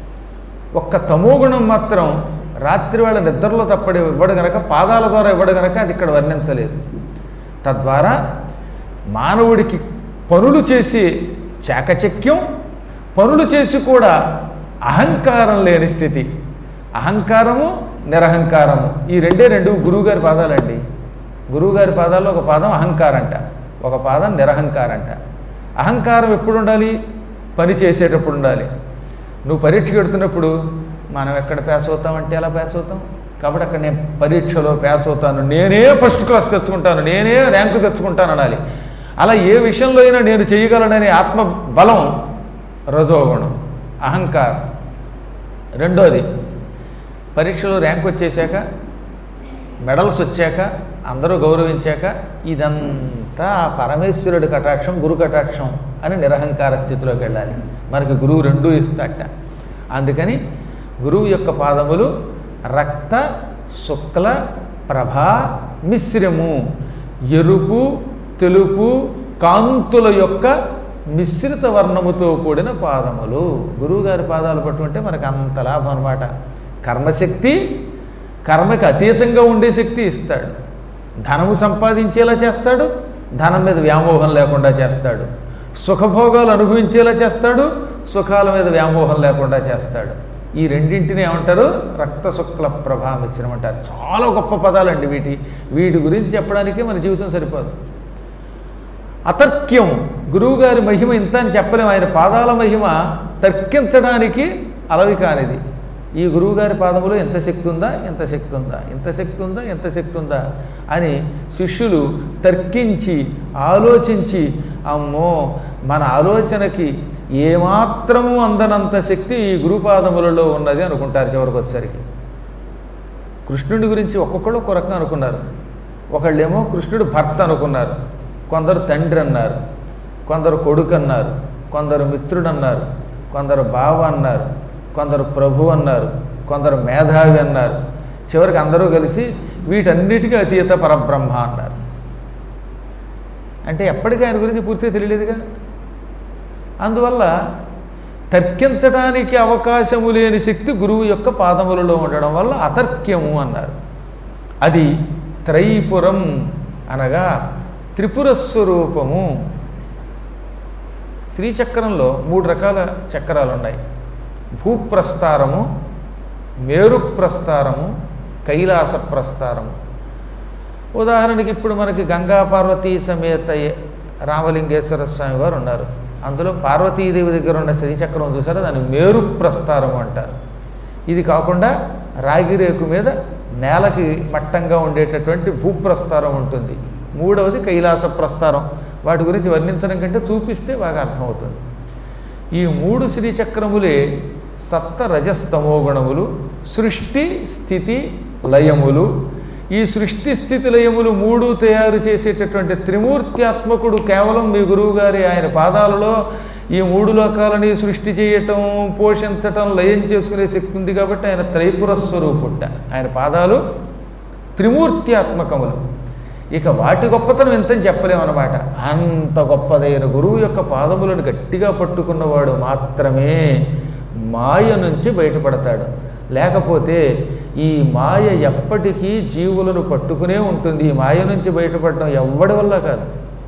ఒక్క తమో గుణం మాత్రం రాత్రి వేళ నిద్రలో తప్పడి ఇవ్వడు గనక పాదాల ద్వారా ఇవ్వడు గనక అది ఇక్కడ వర్ణించలేదు తద్వారా మానవుడికి పనులు చేసి చాకచక్యం పనులు చేసి కూడా అహంకారం లేని స్థితి అహంకారము నిరహంకారము ఈ రెండే రెండు గురువుగారి పాదాలండి గురువుగారి పాదాల్లో ఒక పాదం అహంకారంట ఒక పాదం నిరహంకారంట అహంకారం ఎప్పుడు ఉండాలి పని చేసేటప్పుడు ఉండాలి నువ్వు పరీక్ష పెడుతున్నప్పుడు మనం ఎక్కడ పాస్ అవుతామంటే ఎలా పాస్ అవుతాం కాబట్టి అక్కడ నేను పరీక్షలో పాస్ అవుతాను నేనే ఫస్ట్ క్లాస్ తెచ్చుకుంటాను నేనే ర్యాంకు తెచ్చుకుంటాను అనాలి అలా ఏ విషయంలో అయినా నేను చేయగలననే ఆత్మ బలం రజోగుణం అహంకారం రెండోది పరీక్షలో ర్యాంక్ వచ్చేసాక మెడల్స్ వచ్చాక అందరూ గౌరవించాక ఇదంతా ఆ పరమేశ్వరుడి కటాక్షం గురు కటాక్షం అని నిరహంకార స్థితిలోకి వెళ్ళాలి మనకి గురువు రెండూ ఇస్తాట అందుకని గురువు యొక్క పాదములు రక్త శుక్ల ప్రభా మిశ్రము ఎరుపు తెలుపు కాంతుల యొక్క మిశ్రిత వర్ణముతో కూడిన పాదములు గురువుగారి పాదాలు పట్టుకుంటే మనకు అంత లాభం అనమాట కర్మశక్తి కర్మకి అతీతంగా ఉండే శక్తి ఇస్తాడు ధనము సంపాదించేలా చేస్తాడు ధనం మీద వ్యామోహం లేకుండా చేస్తాడు సుఖభోగాలు అనుభవించేలా చేస్తాడు సుఖాల మీద వ్యామోహం లేకుండా చేస్తాడు ఈ రెండింటిని ఏమంటారు రక్త శుక్ల ప్రభా మిశ్రమం అంటారు చాలా గొప్ప పదాలండి వీటి వీటి గురించి చెప్పడానికే మన జీవితం సరిపోదు అతర్క్యం గురువుగారి మహిమ ఇంత అని చెప్పలేము ఆయన పాదాల మహిమ తర్కించడానికి అలవి కానిది ఈ గురువుగారి పాదములో ఎంత శక్తి ఉందా ఎంత శక్తి ఉందా ఎంత శక్తి ఉందా ఎంత శక్తి ఉందా అని శిష్యులు తర్కించి ఆలోచించి అమ్మో మన ఆలోచనకి ఏమాత్రము అందనంత శక్తి ఈ గురుపాదములలో ఉన్నది అనుకుంటారు చివరికి వచ్చేసరికి కృష్ణుడి గురించి ఒక్కొక్కడు ఒక రకంగా అనుకున్నారు ఒకళ్ళేమో కృష్ణుడు భర్త అనుకున్నారు కొందరు తండ్రి అన్నారు కొందరు కొడుకు అన్నారు కొందరు మిత్రుడు అన్నారు కొందరు బావ అన్నారు కొందరు ప్రభు అన్నారు కొందరు మేధావి అన్నారు చివరికి అందరూ కలిసి వీటన్నిటికీ అతీత పరబ్రహ్మ అన్నారు అంటే ఎప్పటికీ ఆయన గురించి పూర్తిగా తెలియలేదుగా అందువల్ల తర్కించడానికి అవకాశము లేని శక్తి గురువు యొక్క పాదములలో ఉండడం వల్ల అతర్క్యము అన్నారు అది త్రైపురం అనగా త్రిపుర స్వరూపము శ్రీచక్రంలో మూడు రకాల చక్రాలు ఉన్నాయి భూప్రస్తారము మేరు ప్రస్తారము కైలాస ప్రస్తారము ఉదాహరణకి ఇప్పుడు మనకి గంగా పార్వతీ సమేత రామలింగేశ్వర స్వామి వారు ఉన్నారు అందులో పార్వతీదేవి దగ్గర ఉన్న శ్రీచక్రం చూసారా దాన్ని మేరు ప్రస్తారం అంటారు ఇది కాకుండా రాగిరేకు మీద నేలకి మట్టంగా ఉండేటటువంటి భూప్రస్తారం ఉంటుంది మూడవది కైలాస ప్రస్తారం వాటి గురించి వర్ణించడం కంటే చూపిస్తే బాగా అర్థమవుతుంది ఈ మూడు శ్రీచక్రములే సప్త రజస్తమో గుణములు సృష్టి స్థితి లయములు ఈ సృష్టి స్థితి లయములు మూడు తయారు చేసేటటువంటి త్రిమూర్త్యాత్మకుడు కేవలం మీ గురువు గారి ఆయన పాదాలలో ఈ మూడు లోకాలని సృష్టి చేయటం పోషించటం లయం చేసుకునే శక్తి ఉంది కాబట్టి ఆయన త్రైపుర స్వరూపుట్ట ఆయన పాదాలు త్రిమూర్త్యాత్మకములు ఇక వాటి గొప్పతనం ఎంతని చెప్పలేమన్నమాట అంత గొప్పదైన గురువు యొక్క పాదములను గట్టిగా పట్టుకున్నవాడు మాత్రమే మాయ నుంచి బయటపడతాడు లేకపోతే ఈ మాయ ఎప్పటికీ జీవులను పట్టుకునే ఉంటుంది ఈ మాయ నుంచి బయటపడడం ఎవ్వడి వల్ల కాదు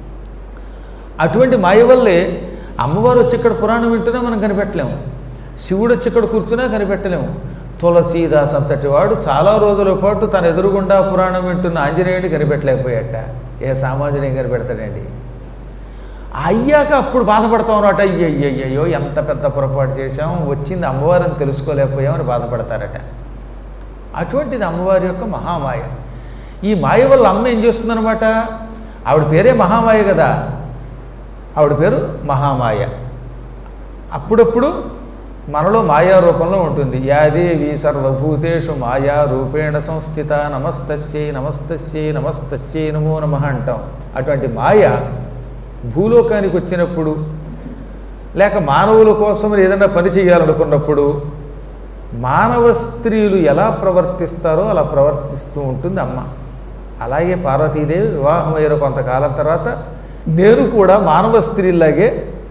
అటువంటి మాయ వల్లే అమ్మవారు వచ్చి ఇక్కడ పురాణం వింటున్నా మనం కనిపెట్టలేము శివుడు వచ్చి ఇక్కడ కూర్చున్నా కనిపెట్టలేము తులసీదాస్ అంతటి వాడు చాలా రోజుల పాటు తన ఎదురుగుండా పురాణం వింటున్న ఆంజనేయుడిని కనిపెట్టలేకపోయాట ఏ సామాన్యుడు ఏం కనిపెడతాడండి అయ్యాక అప్పుడు బాధపడతాం అన్నమాట అయ్యయ్యయ్యో ఎంత పెద్ద పొరపాటు చేశాం వచ్చింది అమ్మవారిని తెలుసుకోలేకపోయామని బాధపడతారట అటువంటిది అమ్మవారి యొక్క మహామాయ ఈ మాయ వల్ల అమ్మ ఏం చేస్తుందనమాట ఆవిడ పేరే మహామాయ కదా ఆవిడ పేరు మహామాయ అప్పుడప్పుడు మనలో మాయా రూపంలో ఉంటుంది యాదేవి సర్వభూతేషు మాయా రూపేణ సంస్థిత నమస్తస్యై నమస్తస్యై నమస్తస్యై నమో నమ అంటాం అటువంటి మాయ భూలోకానికి వచ్చినప్పుడు లేక మానవుల కోసం ఏదైనా పని చేయాలనుకున్నప్పుడు మానవ స్త్రీలు ఎలా ప్రవర్తిస్తారో అలా ప్రవర్తిస్తూ ఉంటుంది అమ్మ అలాగే పార్వతీదేవి వివాహమైన కొంతకాలం తర్వాత నేను కూడా మానవ స్త్రీలాగే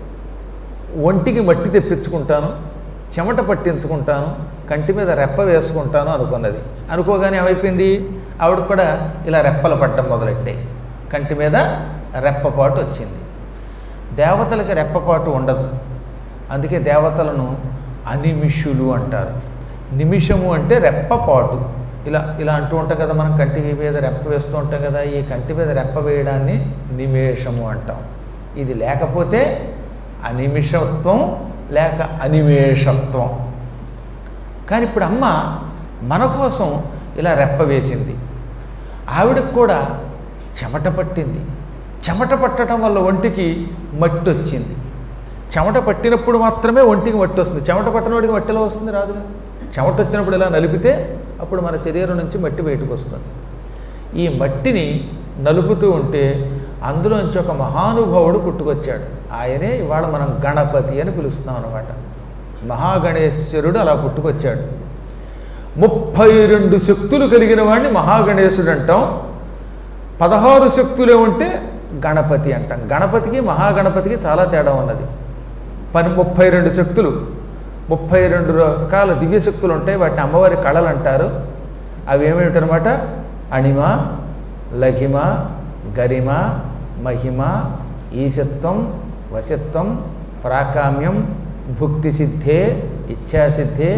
ఒంటికి మట్టి తెప్పించుకుంటాను చెమట పట్టించుకుంటాను కంటి మీద రెప్ప వేసుకుంటాను అనుకున్నది అనుకోగానే ఏమైపోయింది ఆవిడ కూడా ఇలా రెప్పలు పడ్డం మొదలెట్టాయి కంటి మీద రెప్పపాటు వచ్చింది దేవతలకి రెప్పపాటు ఉండదు అందుకే దేవతలను అనిమిషులు అంటారు నిమిషము అంటే రెప్పపాటు ఇలా ఇలా అంటూ ఉంటాం కదా మనం కంటి మీద రెప్ప వేస్తూ ఉంటాం కదా ఈ కంటి మీద రెప్ప వేయడాన్ని నిమేషము అంటాం ఇది లేకపోతే అనిమిషత్వం లేక అనిమేషత్వం కానీ ఇప్పుడు అమ్మ మన కోసం ఇలా రెప్ప వేసింది ఆవిడకు కూడా చెమట పట్టింది చెమట పట్టడం వల్ల ఒంటికి మట్టి వచ్చింది చెమట పట్టినప్పుడు మాత్రమే ఒంటికి మట్టి వస్తుంది చెమట పట్టినవాడికి మట్టి ఎలా వస్తుంది రాదుగా చెమట వచ్చినప్పుడు ఇలా నలిపితే అప్పుడు మన శరీరం నుంచి మట్టి బయటకు వస్తుంది ఈ మట్టిని నలుపుతూ ఉంటే అందులోంచి ఒక మహానుభావుడు పుట్టుకొచ్చాడు ఆయనే ఇవాళ మనం గణపతి అని పిలుస్తున్నాం అనమాట మహాగణేశ్వరుడు అలా పుట్టుకొచ్చాడు ముప్పై రెండు శక్తులు కలిగిన వాడిని మహాగణేశుడు అంటాం పదహారు శక్తులే ఉంటే గణపతి అంటాం గణపతికి మహాగణపతికి చాలా తేడా ఉన్నది పని ముప్పై రెండు శక్తులు ముప్పై రెండు రకాల దివ్య శక్తులు ఉంటాయి వాటిని అమ్మవారి కళలు అంటారు అవి ఏమిటనమాట అణిమ లఘిమ గరిమ మహిమ ఈశత్వం వశత్వం ప్రాకామ్యం భుక్తి సిద్ధే ఇచ్ఛాసిద్ధే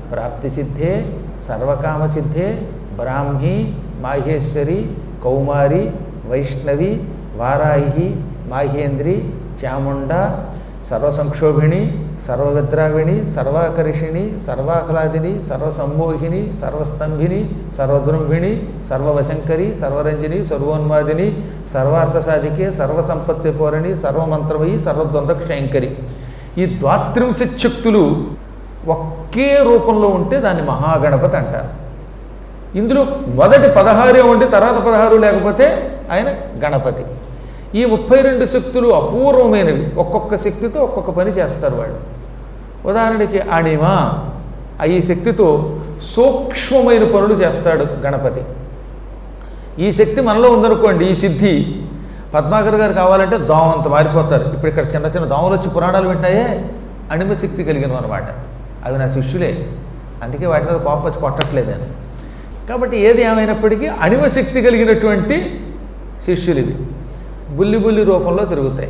ప్రాప్తి సిద్ధే సర్వకామ సిద్ధే బ్రాహ్మి మాహేశ్వరి కౌమారి వైష్ణవి వారాహి మాహేంద్రి చాముండ సర్వసంక్షోభిణి సర్వవిద్రావిణి సర్వాకర్షిణి సర్వాహ్లాదిని సర్వసమ్మోహిని సర్వస్తంభిని సర్వదృంభిణి సర్వవశంకరి సర్వరంజని సర్వోన్మాదిని సర్వార్థ సాధికే సర్వసంపత్తి పూరణి సర్వమంత్రమయి సర్వద్వందక్షయంకరి ఈ ద్వాత్రింశ శక్తులు ఒకే రూపంలో ఉంటే దాన్ని మహాగణపతి అంటారు ఇందులో మొదటి పదహారే ఉండి తర్వాత పదహారు లేకపోతే ఆయన గణపతి ఈ ముప్పై రెండు శక్తులు అపూర్వమైనవి ఒక్కొక్క శక్తితో ఒక్కొక్క పని చేస్తారు వాళ్ళు ఉదాహరణకి అణిమ ఆ ఈ శక్తితో సూక్ష్మమైన పనులు చేస్తాడు గణపతి ఈ శక్తి మనలో ఉందనుకోండి ఈ సిద్ధి పద్మాకర్ గారు కావాలంటే దోమంత మారిపోతారు ఇప్పుడు ఇక్కడ చిన్న చిన్న దోమలు వచ్చి పురాణాలు వింటాయే అణిమ శక్తి కలిగినవి అనమాట అవి నా శిష్యులే అందుకే వాటి మీద కోపం వచ్చి కొట్టట్లేదు నేను కాబట్టి ఏది ఏమైనప్పటికీ అణిమ శక్తి కలిగినటువంటి శిష్యులు ఇవి బుల్లి బుల్లి రూపంలో తిరుగుతాయి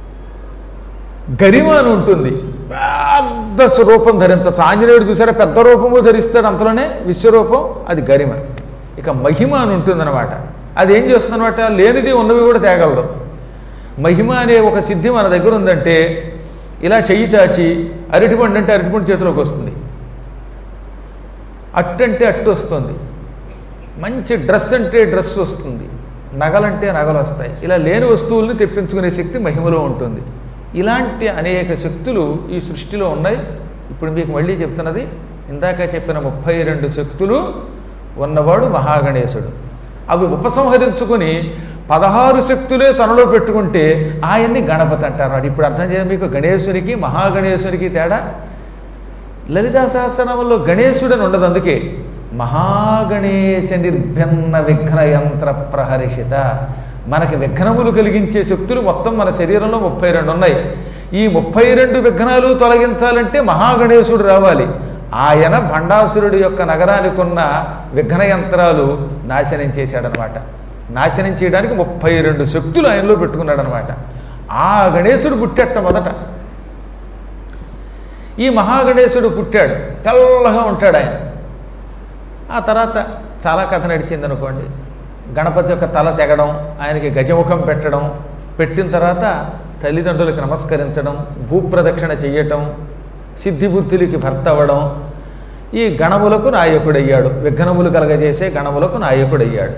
గరిమ అని ఉంటుంది పెద్ద రూపం ధరించవచ్చు ఆంజనేయుడు చూసారా పెద్ద రూపము ధరిస్తాడు అంతలోనే విశ్వరూపం అది గరిమ ఇక మహిమ అని ఉంటుందన్నమాట అది ఏం చేస్తుందన్నమాట లేనిది ఉన్నవి కూడా తేగలదు మహిమ అనే ఒక సిద్ధి మన దగ్గర ఉందంటే ఇలా చెయ్యి చాచి అరటిపండు అంటే అరటిపండు చేతిలోకి వస్తుంది అట్టు అంటే అట్టు వస్తుంది మంచి డ్రెస్ అంటే డ్రెస్ వస్తుంది నగలంటే నగలు వస్తాయి ఇలా లేని వస్తువుల్ని తెప్పించుకునే శక్తి మహిమలో ఉంటుంది ఇలాంటి అనేక శక్తులు ఈ సృష్టిలో ఉన్నాయి ఇప్పుడు మీకు మళ్ళీ చెప్తున్నది ఇందాక చెప్పిన ముప్పై రెండు శక్తులు ఉన్నవాడు మహాగణేశుడు అవి ఉపసంహరించుకొని పదహారు శక్తులే తనలో పెట్టుకుంటే ఆయన్ని గణపతి అంటారు అది ఇప్పుడు అర్థం చేయాలి మీకు గణేశునికి మహాగణేశునికి తేడా లలితా సహస్రనామంలో గణేశుడని ఉండదు అందుకే మహాగణేశ నిర్భిన్న విఘ్న యంత్ర ప్రహర్షిత మనకి విఘ్నములు కలిగించే శక్తులు మొత్తం మన శరీరంలో ముప్పై రెండు ఉన్నాయి ఈ ముప్పై రెండు విఘ్నాలు తొలగించాలంటే మహాగణేశుడు రావాలి ఆయన భండాసురుడి యొక్క నగరానికి ఉన్న విఘ్న యంత్రాలు నాశనం చేశాడనమాట నాశనం చేయడానికి ముప్పై రెండు శక్తులు ఆయనలో పెట్టుకున్నాడనమాట ఆ గణేశుడు పుట్టేట మొదట ఈ మహాగణేశుడు పుట్టాడు తెల్లగా ఉంటాడు ఆయన ఆ తర్వాత చాలా కథ నడిచింది అనుకోండి గణపతి యొక్క తల తెగడం ఆయనకి గజముఖం పెట్టడం పెట్టిన తర్వాత తల్లిదండ్రులకు నమస్కరించడం భూప్రదక్షిణ చెయ్యటం సిద్ధిబుద్ధులకి భర్త అవ్వడం ఈ గణములకు నాయకుడయ్యాడు విఘ్నములు కలగజేసే గణములకు నాయకుడయ్యాడు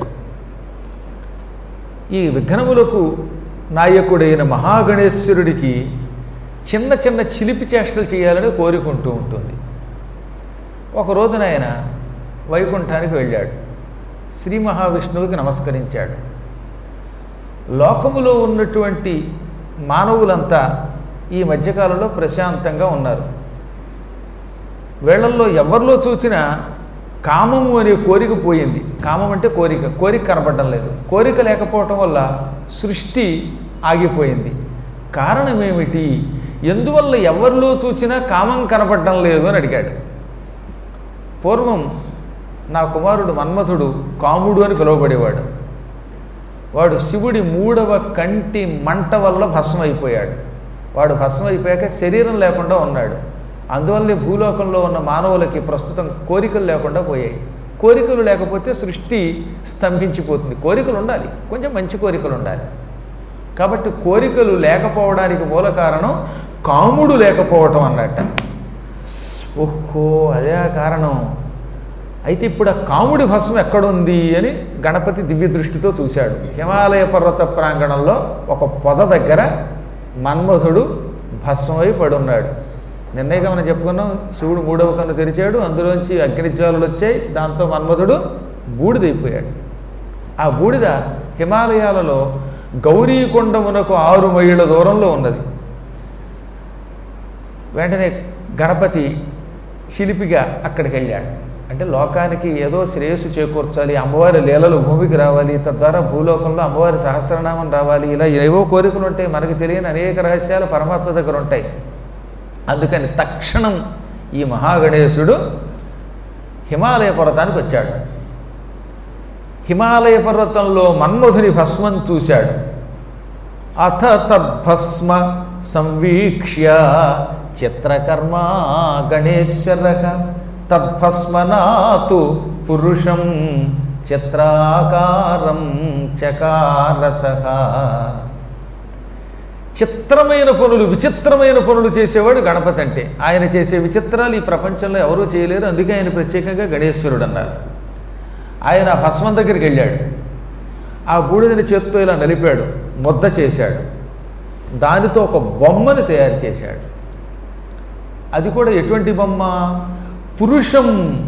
ఈ విఘ్నములకు నాయకుడైన మహాగణేశ్వరుడికి చిన్న చిన్న చిలిపి చేష్టలు చేయాలని కోరుకుంటూ ఉంటుంది ఒక రోజున ఆయన వైకుంఠానికి వెళ్ళాడు శ్రీ మహావిష్ణువుకి నమస్కరించాడు లోకములో ఉన్నటువంటి మానవులంతా ఈ మధ్యకాలంలో ప్రశాంతంగా ఉన్నారు వీళ్ళల్లో ఎవరిలో చూసినా కామము అనే కోరిక పోయింది కామం అంటే కోరిక కోరిక కనపడడం లేదు కోరిక లేకపోవటం వల్ల సృష్టి ఆగిపోయింది కారణం ఏమిటి ఎందువల్ల ఎవరిలో చూసినా కామం కనపడడం లేదు అని అడిగాడు పూర్వం నా కుమారుడు మన్మథుడు కాముడు అని పిలువబడేవాడు వాడు శివుడి మూడవ కంటి మంట వల్ల భస్మైపోయాడు వాడు భస్మైపోయాక శరీరం లేకుండా ఉన్నాడు అందువల్లే భూలోకంలో ఉన్న మానవులకి ప్రస్తుతం కోరికలు లేకుండా పోయాయి కోరికలు లేకపోతే సృష్టి స్తంభించిపోతుంది కోరికలు ఉండాలి కొంచెం మంచి కోరికలు ఉండాలి కాబట్టి కోరికలు లేకపోవడానికి మూల కారణం కాముడు లేకపోవటం అన్నట్ట ఓహో అదే ఆ కారణం అయితే ఇప్పుడు ఆ కాముడి భస్మం ఎక్కడుంది అని గణపతి దివ్య దృష్టితో చూశాడు హిమాలయ పర్వత ప్రాంగణంలో ఒక పొద దగ్గర మన్మథుడు భస్మమై పడున్నాడు నిన్నైగా మనం చెప్పుకున్నాం శివుడు మూడవ కన్ను తెరిచాడు అందులోంచి అగ్నిజ్వాలలు వచ్చాయి దాంతో మన్మథుడు బూడిదైపోయాడు ఆ బూడిద హిమాలయాలలో గౌరీకొండమునకు ఆరు మైళ్ళ దూరంలో ఉన్నది వెంటనే గణపతి శిల్పిగా అక్కడికి వెళ్ళాడు అంటే లోకానికి ఏదో శ్రేయస్సు చేకూర్చాలి అమ్మవారి లీలలు భూమికి రావాలి తద్వారా భూలోకంలో అమ్మవారి సహస్రనామం రావాలి ఇలా ఏవో కోరికలు ఉంటాయి మనకి తెలియని అనేక రహస్యాలు పరమాత్మ దగ్గర ఉంటాయి అందుకని తక్షణం ఈ మహాగణేశుడు హిమాలయ పర్వతానికి వచ్చాడు హిమాలయ పర్వతంలో మన్మధుని భస్మం చూశాడు అథ తద్భస్మ సంవీక్ష్య చిత్రకర్మ గణేశ్వర తద్భస్మనాతు పురుషం చిత్రాకారం చకారసహ చిత్రమైన పనులు విచిత్రమైన పనులు చేసేవాడు గణపతి అంటే ఆయన చేసే విచిత్రాలు ఈ ప్రపంచంలో ఎవరూ చేయలేరు అందుకే ఆయన ప్రత్యేకంగా గణేశ్వరుడు అన్నారు ఆయన ఆ భస్మం దగ్గరికి వెళ్ళాడు ఆ బూడిదని చేత్తో ఇలా నలిపాడు ముద్ద చేశాడు దానితో ఒక బొమ్మను తయారు చేశాడు అది కూడా ఎటువంటి బొమ్మ పురుషం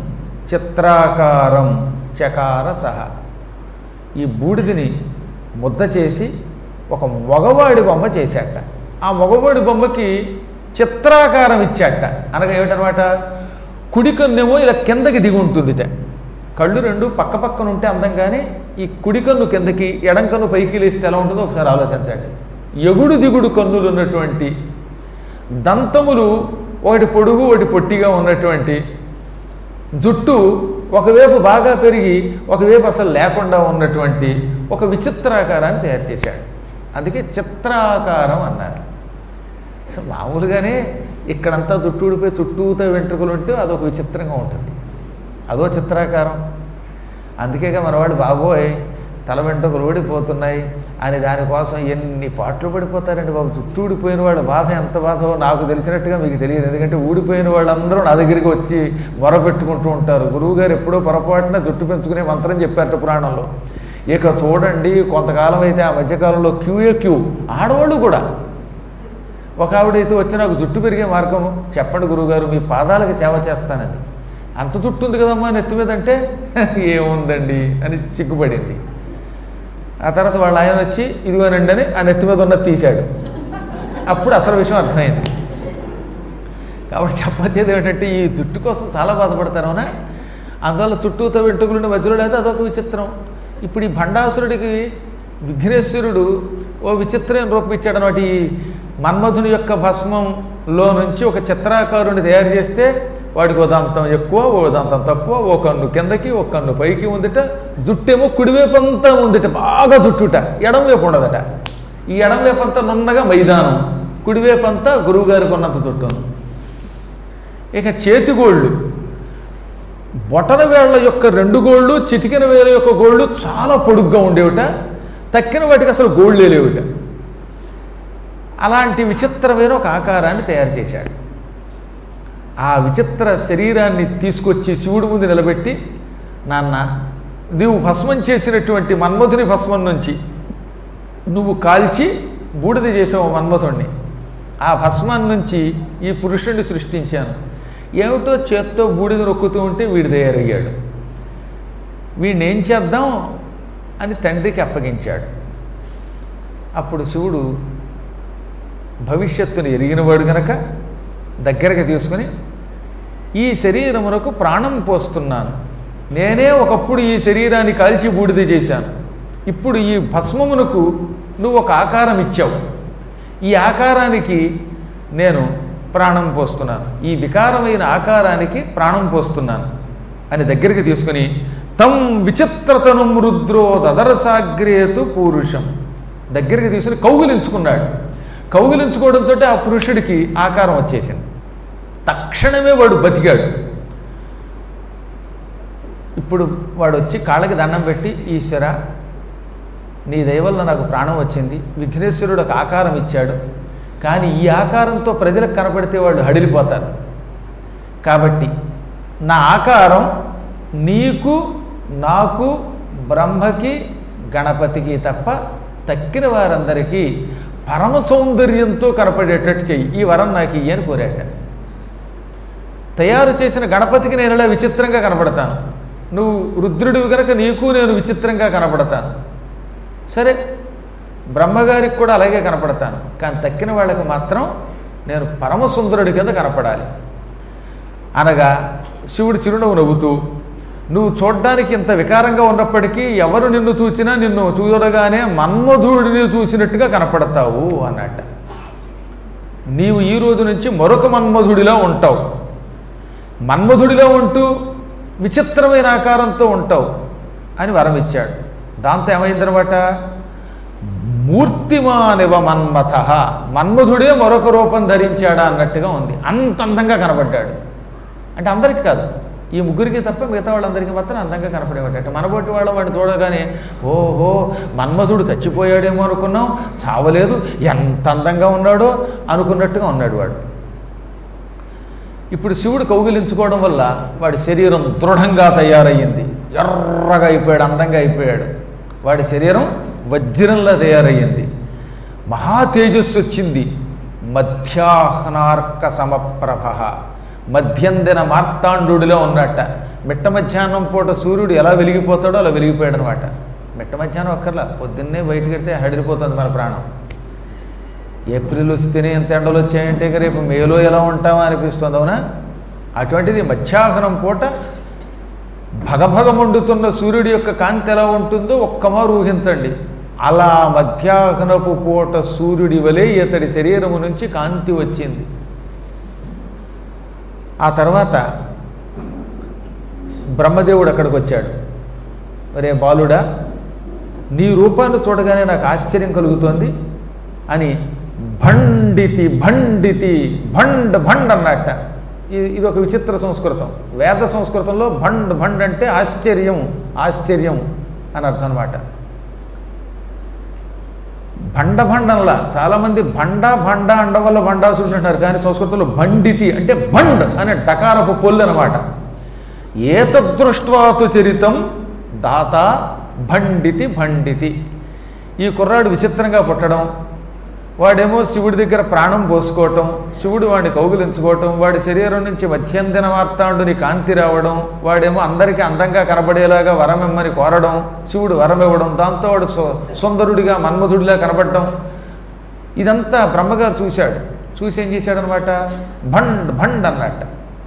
చిత్రాకారం చకార సహ ఈ బూడిదని ముద్ద చేసి ఒక మగవాడి బొమ్మ చేశాట ఆ మగవాడి బొమ్మకి చిత్రాకారం ఇచ్చాట అనగా ఏమిటనమాట కుడి కన్నేమో ఇలా కిందకి దిగి ఉంటుందిట కళ్ళు రెండు పక్క పక్కన ఉంటే అందం కానీ ఈ కుడి కన్ను కిందకి ఎడం కన్ను పైకి లేస్తే ఎలా ఉంటుందో ఒకసారి ఆలోచించండి ఎగుడు దిగుడు కన్నులు ఉన్నటువంటి దంతములు ఒకటి పొడుగు ఒకటి పొట్టిగా ఉన్నటువంటి జుట్టు ఒకవైపు బాగా పెరిగి ఒకవైపు అసలు లేకుండా ఉన్నటువంటి ఒక విచిత్రాకారాన్ని తయారు చేశాడు అందుకే చిత్రాకారం అన్నారు అసలు మామూలుగానే ఇక్కడంతా జుట్టు ఊడిపోయి చుట్టూతో వెంట్రుకలు ఉంటే అదొక విచిత్రంగా ఉంటుంది అదో చిత్రాకారం అందుకేగా మనవాడు బాబోయ్ తల వెంట్రుకలు ఊడిపోతున్నాయి అని దానికోసం ఎన్ని పాటలు పడిపోతారండి బాబు చుట్టూ ఊడిపోయిన వాళ్ళ బాధ ఎంత బాధో నాకు తెలిసినట్టుగా మీకు తెలియదు ఎందుకంటే ఊడిపోయిన వాళ్ళందరూ నా దగ్గరికి వచ్చి మొరపెట్టుకుంటూ ఉంటారు గురువుగారు ఎప్పుడో పొరపాటున జుట్టు పెంచుకునే మంత్రం చెప్పారట పురాణంలో ఇక చూడండి కొంతకాలం అయితే ఆ మధ్యకాలంలో క్యూఏ క్యూ ఆడవాళ్ళు కూడా ఒక ఆవిడైతే వచ్చి నాకు జుట్టు పెరిగే మార్గం చెప్పండి గురువుగారు మీ పాదాలకు సేవ చేస్తానని అంత జుట్టు ఉంది కదమ్మా నెత్తి మీద అంటే ఏముందండి అని సిగ్గుపడింది ఆ తర్వాత వాళ్ళ ఆయన వచ్చి ఇదిగోనండి అని ఆ నెత్తి మీద ఉన్నది తీశాడు అప్పుడు అసలు విషయం అర్థమైంది కాబట్టి చెప్పొచ్చేది ఏమిటంటే ఈ జుట్టు కోసం చాలా బాధపడతారు అవునా అందువల్ల చుట్టూతో వెంట్రుకలుండి మధ్యలో లేదా అదొక విచిత్రం ఇప్పుడు ఈ భండాసురుడికి విఘ్నేశ్వరుడు ఓ విచిత్రమైన రూపం ఇచ్చాడు అనమాట ఈ మన్మధుని యొక్క భస్మంలో నుంచి ఒక చిత్రాకారుని తయారు చేస్తే వాడికి ఓ దంతం ఎక్కువ ఓ దంతం తక్కువ ఓ కన్ను కిందకి ఒక కన్ను పైకి ఉందిట జుట్టేమో కుడివైపు అంతా ఉందిట బాగా జుట్టుట ఎడంవైపు ఉండదట ఈ ఎడంవైపు అంతా నున్నగా మైదానం కుడివైపు అంతా గురువుగారికి ఉన్నంత జుట్టు ఇక చేతిగోళ్ళు బొటన వేళ్ల యొక్క రెండు గోళ్ళు చిటికిన వేల యొక్క గోళ్ళు చాలా పొడుగ్గా ఉండేవిట తక్కిన వాటికి అసలు గోళ్ళే లేవుట అలాంటి విచిత్రమైన ఒక ఆకారాన్ని తయారు చేశాడు ఆ విచిత్ర శరీరాన్ని తీసుకొచ్చి శివుడి ముందు నిలబెట్టి నాన్న నీవు భస్మం చేసినటువంటి మన్మధుని భస్మం నుంచి నువ్వు కాల్చి బూడిద చేసావు మన్మథుణ్ణి ఆ భస్మం నుంచి ఈ పురుషుడిని సృష్టించాను ఏమిటో చేత్తో బూడిద నొక్కుతూ ఉంటే వీడు తయారయ్యాడు వీడిని ఏం చేద్దాం అని తండ్రికి అప్పగించాడు అప్పుడు శివుడు భవిష్యత్తును ఎరిగినవాడు గనక దగ్గరకు తీసుకుని ఈ శరీరమునకు ప్రాణం పోస్తున్నాను నేనే ఒకప్పుడు ఈ శరీరాన్ని కాల్చి బూడిద చేశాను ఇప్పుడు ఈ భస్మమునకు నువ్వు ఒక ఆకారం ఇచ్చావు ఈ ఆకారానికి నేను ప్రాణం పోస్తున్నాను ఈ వికారమైన ఆకారానికి ప్రాణం పోస్తున్నాను అని దగ్గరికి తీసుకుని తం విచిత్రతను రుద్రో దదరసాగ్రేతు పూరుషం దగ్గరికి తీసుకుని కౌగిలించుకున్నాడు కౌగిలించుకోవడంతో ఆ పురుషుడికి ఆకారం వచ్చేసింది తక్షణమే వాడు బతికాడు ఇప్పుడు వాడు వచ్చి కాళ్ళకి దండం పెట్టి ఈశ్వర నీ దయవల్ల నాకు ప్రాణం వచ్చింది విఘ్నేశ్వరుడు ఒక ఆకారం ఇచ్చాడు కానీ ఈ ఆకారంతో ప్రజలకు కనపడితే వాళ్ళు హడిలిపోతారు కాబట్టి నా ఆకారం నీకు నాకు బ్రహ్మకి గణపతికి తప్ప తక్కిన వారందరికీ పరమ సౌందర్యంతో కనపడేటట్టు చెయ్యి ఈ వరం నాకు ఇయ్యని కోరాట తయారు చేసిన గణపతికి నేను ఇలా విచిత్రంగా కనపడతాను నువ్వు రుద్రుడివి కనుక నీకు నేను విచిత్రంగా కనపడతాను సరే బ్రహ్మగారికి కూడా అలాగే కనపడతాను కానీ తక్కిన వాళ్ళకి మాత్రం నేను పరమసుందరుడి కింద కనపడాలి అనగా శివుడు చిరునవ్వు నవ్వుతూ నువ్వు చూడ్డానికి ఇంత వికారంగా ఉన్నప్పటికీ ఎవరు నిన్ను చూచినా నిన్ను చూడగానే మన్మధుడిని చూసినట్టుగా కనపడతావు అన్నట్ట నీవు ఈ రోజు నుంచి మరొక మన్మధుడిలా ఉంటావు మన్మధుడిలో ఉంటూ విచిత్రమైన ఆకారంతో ఉంటావు అని వరం ఇచ్చాడు దాంతో ఏమైందనమాట మూర్తిమానివ మన్మథ మన్మధుడే మరొక రూపం ధరించాడా అన్నట్టుగా ఉంది అంత అందంగా కనబడ్డాడు అంటే అందరికీ కాదు ఈ ముగ్గురికి తప్ప మిగతా వాళ్ళందరికీ మాత్రం అందంగా కనపడేవాడు అంటే మనబోటి వాళ్ళ వాడిని చూడగానే ఓహో మన్మధుడు చచ్చిపోయాడేమో అనుకున్నాం చావలేదు ఎంత అందంగా ఉన్నాడో అనుకున్నట్టుగా ఉన్నాడు వాడు ఇప్పుడు శివుడు కౌగిలించుకోవడం వల్ల వాడి శరీరం దృఢంగా తయారయ్యింది ఎర్రగా అయిపోయాడు అందంగా అయిపోయాడు వాడి శరీరం వజ్రంలా తయారయ్యింది మహా తేజస్సు వచ్చింది మధ్యాహ్నార్క సమప్రభ మధ్యందిన మార్తాండుడిలో ఉన్నట్ట మిట్ట మధ్యాహ్నం పూట సూర్యుడు ఎలా వెలిగిపోతాడో అలా వెలిగిపోయాడు అనమాట మిట్ట మధ్యాహ్నం అక్కర్లా పొద్దున్నే బయటకు వెడితే హడిలిపోతుంది మన ప్రాణం ఏప్రిల్ వస్తేనే ఎంత ఎండలు వచ్చాయంటే ఇక రేపు మేలో ఎలా ఉంటామా అనిపిస్తుంది అవునా అటువంటిది మధ్యాహ్నం పూట భగభగ మండుతున్న సూర్యుడి యొక్క కాంతి ఎలా ఉంటుందో ఒక్కమారు ఊహించండి అలా మధ్యాహ్నపు పూట సూర్యుడి వలె ఇతడి శరీరము నుంచి కాంతి వచ్చింది ఆ తర్వాత బ్రహ్మదేవుడు అక్కడికి వచ్చాడు ఒరే బాలుడా నీ రూపాన్ని చూడగానే నాకు ఆశ్చర్యం కలుగుతోంది అని భండితి భండితి భండ్ భండ్ అన్నట్ట ఇది ఇది ఒక విచిత్ర సంస్కృతం వేద సంస్కృతంలో భండ్ భండ్ అంటే ఆశ్చర్యం ఆశ్చర్యం అని అర్థం అనమాట భండ భండంలా చాలామంది భండ భండ అండం వల్ల భండాసుడు అంటారు కానీ సంస్కృతంలో భండితి అంటే భండ్ అనే డకారపు పొల్లు అనమాట ఏతదృష్ట్వాతు చరితం దాత భండితి భండితి ఈ కుర్రాడు విచిత్రంగా పుట్టడం వాడేమో శివుడి దగ్గర ప్రాణం పోసుకోవటం శివుడు వాడిని కౌగిలించుకోవటం వాడి శరీరం నుంచి మధ్యందిన వార్తాండుని కాంతి రావడం వాడేమో అందరికీ అందంగా కనబడేలాగా వరం ఇమ్మని కోరడం శివుడు వరం ఇవ్వడం దాంతో వాడు సు సుందరుడిగా మన్మధుడిలా కనబడటం ఇదంతా బ్రహ్మగారు చూశాడు చూసి ఏం చేశాడనమాట భండ్ భండ్ అన్నట్ట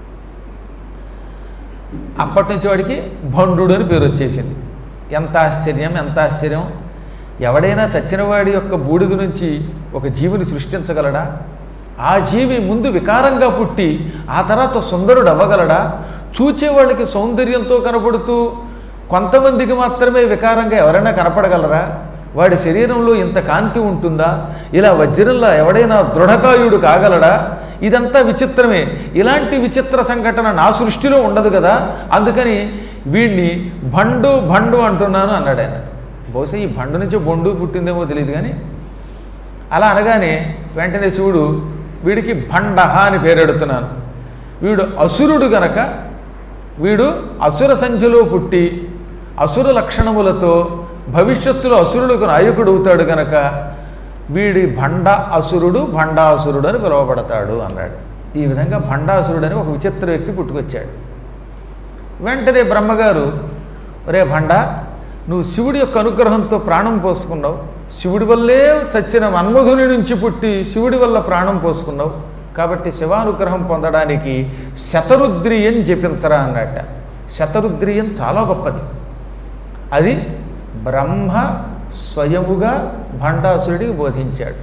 అప్పటి నుంచి వాడికి భండు అని పేరు వచ్చేసింది ఎంత ఆశ్చర్యం ఎంత ఆశ్చర్యం ఎవడైనా చచ్చినవాడి యొక్క బూడిద నుంచి ఒక జీవిని సృష్టించగలడా ఆ జీవి ముందు వికారంగా పుట్టి ఆ తర్వాత సుందరుడు అవ్వగలడా చూచేవాళ్ళకి సౌందర్యంతో కనపడుతూ కొంతమందికి మాత్రమే వికారంగా ఎవరైనా కనపడగలరా వాడి శరీరంలో ఇంత కాంతి ఉంటుందా ఇలా వజ్రంలా ఎవడైనా దృఢకాయుడు కాగలడా ఇదంతా విచిత్రమే ఇలాంటి విచిత్ర సంఘటన నా సృష్టిలో ఉండదు కదా అందుకని వీడిని భండు భండు అంటున్నాను అన్నాడు ఆయన బహుశా ఈ భండు నుంచి బొండు పుట్టిందేమో తెలియదు కానీ అలా అనగానే వెంటనే శివుడు వీడికి భండహ అని పేరెడుతున్నాను వీడు అసురుడు గనక వీడు అసుర సంఖ్యలో పుట్టి అసుర లక్షణములతో భవిష్యత్తులో అసురులకు నాయకుడు అవుతాడు గనక వీడి భండ అసురుడు భండాసురుడు అని పిలువబడతాడు అన్నాడు ఈ విధంగా భండాసురుడు అని ఒక విచిత్ర వ్యక్తి పుట్టుకొచ్చాడు వెంటనే బ్రహ్మగారు రే భండ నువ్వు శివుడి యొక్క అనుగ్రహంతో ప్రాణం పోసుకున్నావు శివుడి వల్లే చచ్చిన మన్మధుని నుంచి పుట్టి శివుడి వల్ల ప్రాణం పోసుకున్నావు కాబట్టి శివానుగ్రహం పొందడానికి శతరుద్రియం జపించరా అన్నట్ట శతరుద్రియం చాలా గొప్పది అది బ్రహ్మ స్వయముగా భండాసురుడికి బోధించాడు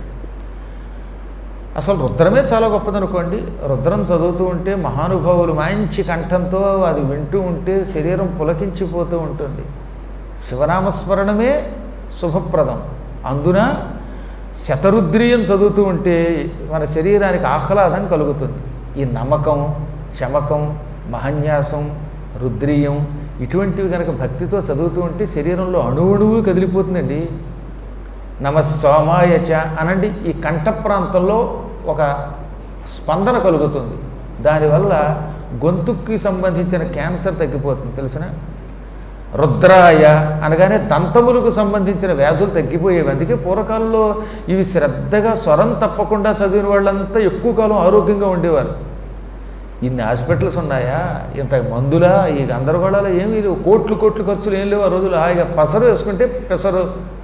అసలు రుద్రమే చాలా గొప్పదనుకోండి రుద్రం చదువుతూ ఉంటే మహానుభావులు మంచి కంఠంతో అది వింటూ ఉంటే శరీరం పులకించిపోతూ ఉంటుంది శివనామస్మరణమే శుభప్రదం అందున శతరుద్రియం చదువుతూ ఉంటే మన శరీరానికి ఆహ్లాదం కలుగుతుంది ఈ నమ్మకం చమకం మహన్యాసం రుద్రీయం ఇటువంటివి కనుక భక్తితో చదువుతూ ఉంటే శరీరంలో అణువణువు కదిలిపోతుందండి నమ సోమాయచ అనండి ఈ కంఠ ప్రాంతంలో ఒక స్పందన కలుగుతుంది దానివల్ల గొంతుక్కి సంబంధించిన క్యాన్సర్ తగ్గిపోతుంది తెలిసిన రుద్రాయ అనగానే దంతములకు సంబంధించిన వ్యాధులు తగ్గిపోయేవి అందుకే పూర్వకాలంలో ఇవి శ్రద్ధగా స్వరం తప్పకుండా చదివిన వాళ్ళంతా ఎక్కువ కాలం ఆరోగ్యంగా ఉండేవారు ఇన్ని హాస్పిటల్స్ ఉన్నాయా ఇంత మందులా ఈ గందరగోళాలు ఏమీ లేవు కోట్లు కోట్లు ఖర్చులు ఏం లేవు ఆ రోజులు హాయిగా పసరు వేసుకుంటే పెసరు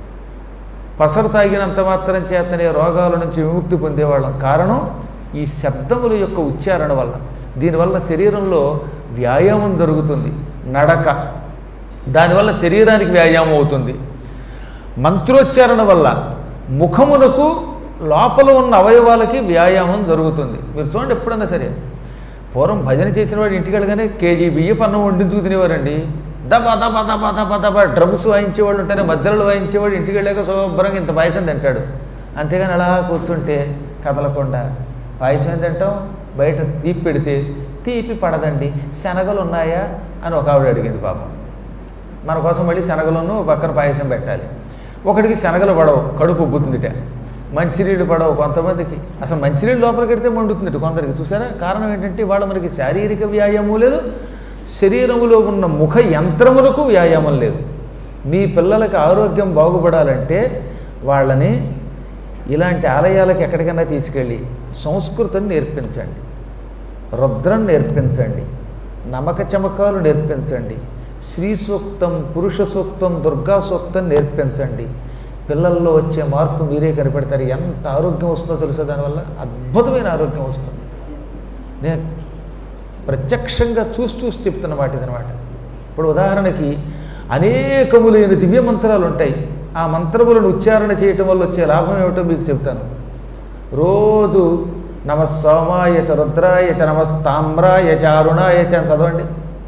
పసరు తాగినంత మాత్రం చేతనే రోగాల నుంచి విముక్తి పొందేవాళ్ళం కారణం ఈ శబ్దముల యొక్క ఉచ్చారణ వల్ల దీనివల్ల శరీరంలో వ్యాయామం జరుగుతుంది నడక దానివల్ల శరీరానికి వ్యాయామం అవుతుంది మంత్రోచ్చారణ వల్ల ముఖమునకు లోపల ఉన్న అవయవాలకి వ్యాయామం జరుగుతుంది మీరు చూడండి ఎప్పుడన్నా సరే పూర్వం భజన చేసిన వాడు ఇంటికి వెళ్ళగానే కేజీ బియ్య పన్నం వండించుకు తినేవారండి దబ దబ దబ దబ దబ డ్రమ్స్ వాయించేవాళ్ళు ఉంటేనే మధ్యలో వాయించేవాడు ఇంటికి వెళ్ళాక శుభ్రంగా ఇంత పాయసం తింటాడు అంతేగాని అలా కూర్చుంటే కదలకుండా పాయసం ఏం తింటాం బయట తీపి పెడితే తీపి పడదండి శనగలు ఉన్నాయా అని ఒక ఆవిడ అడిగింది పాపం మన కోసం మళ్ళీ శనగలను పక్కన పాయసం పెట్టాలి ఒకటికి శనగలు పడవు కడుపు ఉబ్బుతుందిట మంచినీళ్ళు పడవు కొంతమందికి అసలు మంచినీళ్ళు లోపలికి పెడితే మండుతుందిట కొందరికి చూసారా కారణం ఏంటంటే ఇవాళ మనకి శారీరక వ్యాయామం లేదు శరీరములో ఉన్న ముఖ యంత్రములకు వ్యాయామం లేదు మీ పిల్లలకి ఆరోగ్యం బాగుపడాలంటే వాళ్ళని ఇలాంటి ఆలయాలకు ఎక్కడికైనా తీసుకెళ్ళి సంస్కృతం నేర్పించండి రుద్రం నేర్పించండి నమక చమకాలు నేర్పించండి శ్రీ సూక్తం పురుష సూక్తం దుర్గా సూక్తం నేర్పించండి పిల్లల్లో వచ్చే మార్పు మీరే కనిపెడతారు ఎంత ఆరోగ్యం వస్తుందో తెలుసా దానివల్ల అద్భుతమైన ఆరోగ్యం వస్తుంది నేను ప్రత్యక్షంగా చూసి చూసి చెప్తున్న మాట ఇదనమాట ఇప్పుడు ఉదాహరణకి అనేకములైన దివ్య మంత్రాలు ఉంటాయి ఆ మంత్రములను ఉచ్చారణ చేయటం వల్ల వచ్చే లాభం ఏమిటో మీకు చెప్తాను రోజు నమ సోమాయ చ రుద్రాయ చ నమస్తామ్రాయ చ అరుణాయ చ అని చదవండి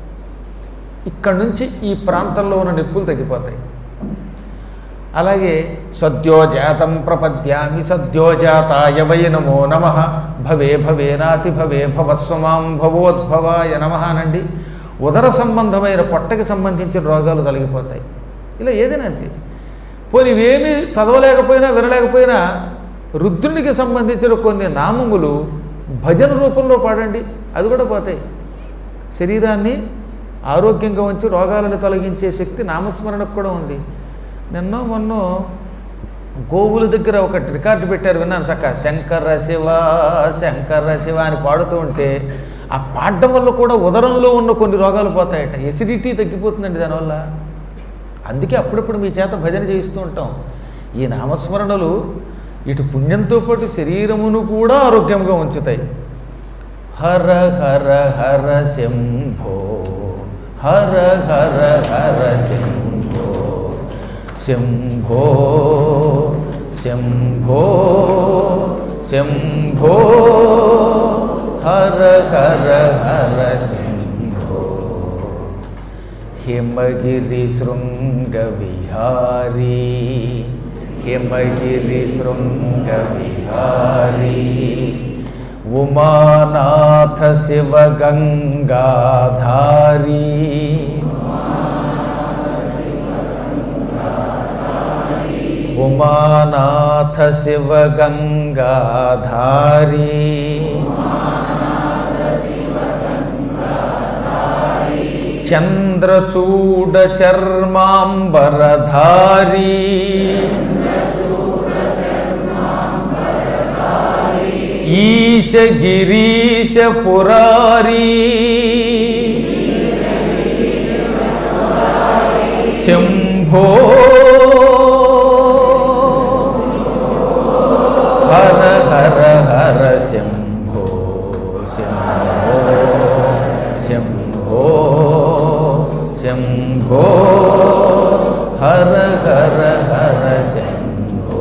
ఇక్కడ నుంచి ఈ ప్రాంతంలో ఉన్న నిప్పులు తగ్గిపోతాయి అలాగే సద్యోజాతం ప్రపద్యామి సద్యోజాతాయ వై నమో నమ భవే భవే నాతి భవే భవస్వమాం భవోద్భవాయ నమ అనండి ఉదర సంబంధమైన పొట్టకి సంబంధించిన రోగాలు తొలగిపోతాయి ఇలా ఏదైనా అంతే పోనీ ఇవేమీ చదవలేకపోయినా వినలేకపోయినా రుద్రునికి సంబంధించిన కొన్ని నామములు భజన రూపంలో పాడండి అది కూడా పోతాయి శరీరాన్ని ఆరోగ్యంగా ఉంచి రోగాలను తొలగించే శక్తి నామస్మరణకు కూడా ఉంది నిన్నో మొన్నో గోవుల దగ్గర ఒక రికార్డు పెట్టారు విన్నాను చక్క శంకర శివ శంకర శివ అని పాడుతూ ఉంటే ఆ పాడడం వల్ల కూడా ఉదరంలో ఉన్న కొన్ని రోగాలు పోతాయట ఎసిడిటీ తగ్గిపోతుందండి దానివల్ల అందుకే అప్పుడప్పుడు మీ చేత భజన చేయిస్తూ ఉంటాం ఈ నామస్మరణలు ఇటు పుణ్యంతో పాటు శరీరమును కూడా ఆరోగ్యంగా ఉంచుతాయి హర హర హర శంభో హర హర హర శంభో శంభో శంభో శంభో హర హర హర శంభో హిమగిరి శృంగ విహారీ హిమగిరి శృంగ విహారీ ఉమానాథ శివ గంగాధారీ ఉమానాథ శివ గంగాధారీ చంద్రచూడ చర్మాంబరధారీ ఈశ గిరీశ పురారీ శంభో హర హర హర శంభో శంభో శంభో శంభో హర హర హర శంభో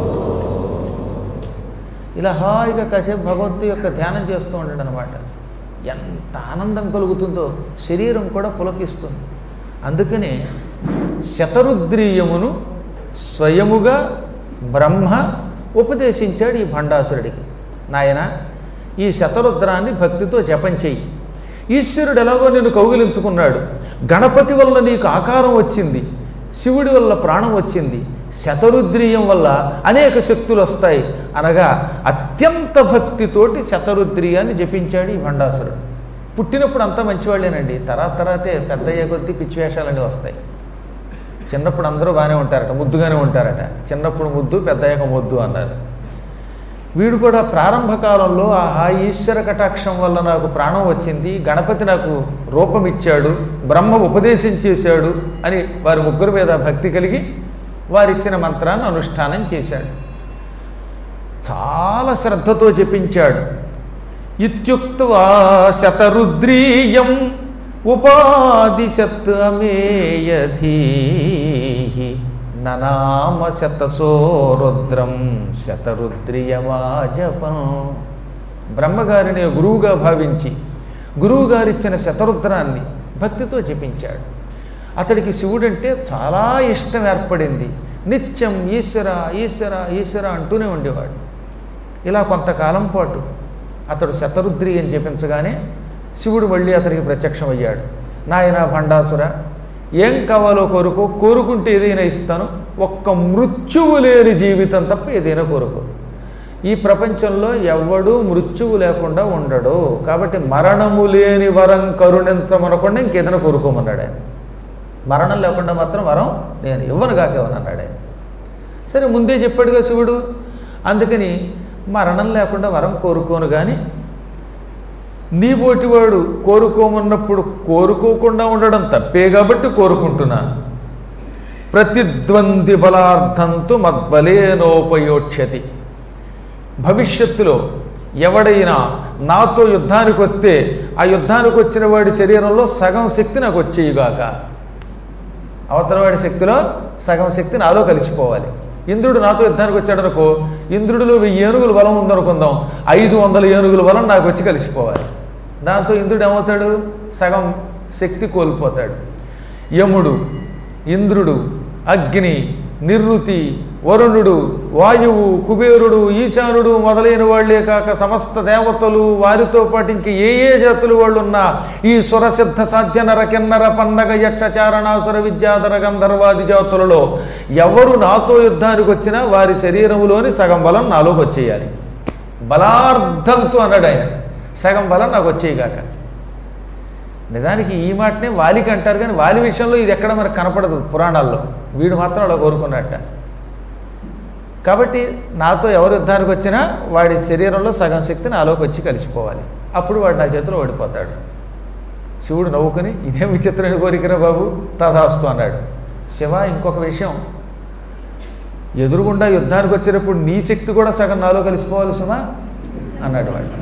ఇలా హాయిగా కాసేపు భగవంతు యొక్క ధ్యానం చేస్తూ ఉండండి అనమాట ఎంత ఆనందం కలుగుతుందో శరీరం కూడా పులకిస్తుంది అందుకనే శతరుద్రీయమును స్వయముగా బ్రహ్మ ఉపదేశించాడు ఈ భండాసురుడికి నాయన ఈ శతరుద్రాన్ని భక్తితో జపం చెయ్యి ఈశ్వరుడు ఎలాగో నిన్ను కౌగిలించుకున్నాడు గణపతి వల్ల నీకు ఆకారం వచ్చింది శివుడి వల్ల ప్రాణం వచ్చింది శతరుద్రీయం వల్ల అనేక శక్తులు వస్తాయి అనగా అత్యంత భక్తితోటి శతరుద్రీయాన్ని జపించాడు ఈ భండాసురుడు పుట్టినప్పుడు అంతా మంచివాళ్ళేనండి తర్వాత తర్వాతే పెద్దయ్యే కొద్దీ పిచ్చి వేషాలన్నీ వస్తాయి చిన్నప్పుడు అందరూ బాగానే ఉంటారట ముద్దుగానే ఉంటారట చిన్నప్పుడు ముద్దు పెద్దయ్యాక ముద్దు అన్నారు వీడు కూడా ప్రారంభ కాలంలో ఆహా ఈశ్వర కటాక్షం వల్ల నాకు ప్రాణం వచ్చింది గణపతి నాకు రూపం ఇచ్చాడు బ్రహ్మ ఉపదేశం చేశాడు అని వారి ముగ్గురు మీద భక్తి కలిగి వారిచ్చిన మంత్రాన్ని అనుష్ఠానం చేశాడు చాలా శ్రద్ధతో జపించాడు ఇత్యుక్త్వా శతరుద్రీయం ఉపాదిశత్ అమేయధీ ననామ శతసో రుద్రం శతరుద్రియమాజపం బ్రహ్మగారిని గురువుగా భావించి గురువుగారిచ్చిన శతరుద్రాన్ని భక్తితో జపించాడు అతడికి శివుడంటే చాలా ఇష్టం ఏర్పడింది నిత్యం ఈశ్వర ఈశ్వర ఈశ్వర అంటూనే ఉండేవాడు ఇలా కొంతకాలం పాటు అతడు శతరుద్రి అని జపించగానే శివుడు మళ్ళీ అతనికి ప్రత్యక్షమయ్యాడు నాయన భండాసుర ఏం కావాలో కోరుకో కోరుకుంటే ఏదైనా ఇస్తాను ఒక్క మృత్యువు లేని జీవితం తప్ప ఏదైనా కోరుకో ఈ ప్రపంచంలో ఎవ్వడూ మృత్యువు లేకుండా ఉండడు కాబట్టి మరణము లేని వరం కరుణించమనకుండా ఇంకేదైనా కోరుకోమన్నాడు ఆయన మరణం లేకుండా మాత్రం వరం నేను ఇవ్వను కాకేవని అన్నాడు ఆయన సరే ముందే చెప్పాడుగా శివుడు అందుకని మరణం లేకుండా వరం కోరుకోను కానీ నీ బోటివాడు కోరుకోమన్నప్పుడు కోరుకోకుండా ఉండడం తప్పే కాబట్టి కోరుకుంటున్నాను ప్రతిద్వంద్వి బలార్థంతు మద్బలేనోపయోక్షతి భవిష్యత్తులో ఎవడైనా నాతో యుద్ధానికి వస్తే ఆ యుద్ధానికి వచ్చిన వాడి శరీరంలో సగం శక్తి నాకు వచ్చేయుగాక అవతల వాడి శక్తిలో సగం శక్తి నాలో కలిసిపోవాలి ఇంద్రుడు నాతో యుద్ధానికి వచ్చాడనుకో ఇంద్రుడిలో వెయ్యి ఏనుగుల బలం ఉందనుకుందాం ఐదు వందల ఏనుగుల బలం నాకు వచ్చి కలిసిపోవాలి దాంతో ఇంద్రుడు ఏమవుతాడు సగం శక్తి కోల్పోతాడు యముడు ఇంద్రుడు అగ్ని నిర్వృతి వరుణుడు వాయువు కుబేరుడు ఈశానుడు మొదలైన వాళ్ళే కాక సమస్త దేవతలు వారితో పాటు ఇంక ఏ ఏ జాతులు వాళ్ళు ఉన్నా ఈ సురసిద్ధ సాధ్య నర కిన్నర పన్నగ యక్ష చారణాసుర విద్యాధర గంధర్వాది జాతులలో ఎవరు నాతో యుద్ధానికి వచ్చినా వారి శరీరములోని సగం బలం నాలోకి వచ్చేయాలి బలార్థంతో అన్నాడు ఆయన సగం బలం నాకు వచ్చేయగాక నిజానికి ఈ మాటనే వాలికి అంటారు కానీ వాలి విషయంలో ఇది ఎక్కడ మనకు కనపడదు పురాణాల్లో వీడు మాత్రం అలా కోరుకున్నట్ట కాబట్టి నాతో ఎవరు యుద్ధానికి వచ్చినా వాడి శరీరంలో సగం శక్తి నాలోకి వచ్చి కలిసిపోవాలి అప్పుడు వాడు నా చేతిలో ఓడిపోతాడు శివుడు నవ్వుకుని ఇదేం విచిత్రమైన కోరికరా బాబు తథాస్తు అన్నాడు శివ ఇంకొక విషయం ఎదురుగుండా యుద్ధానికి వచ్చేటప్పుడు నీ శక్తి కూడా సగం నాలో కలిసిపోవాలి సుమా అన్నాడు వాడు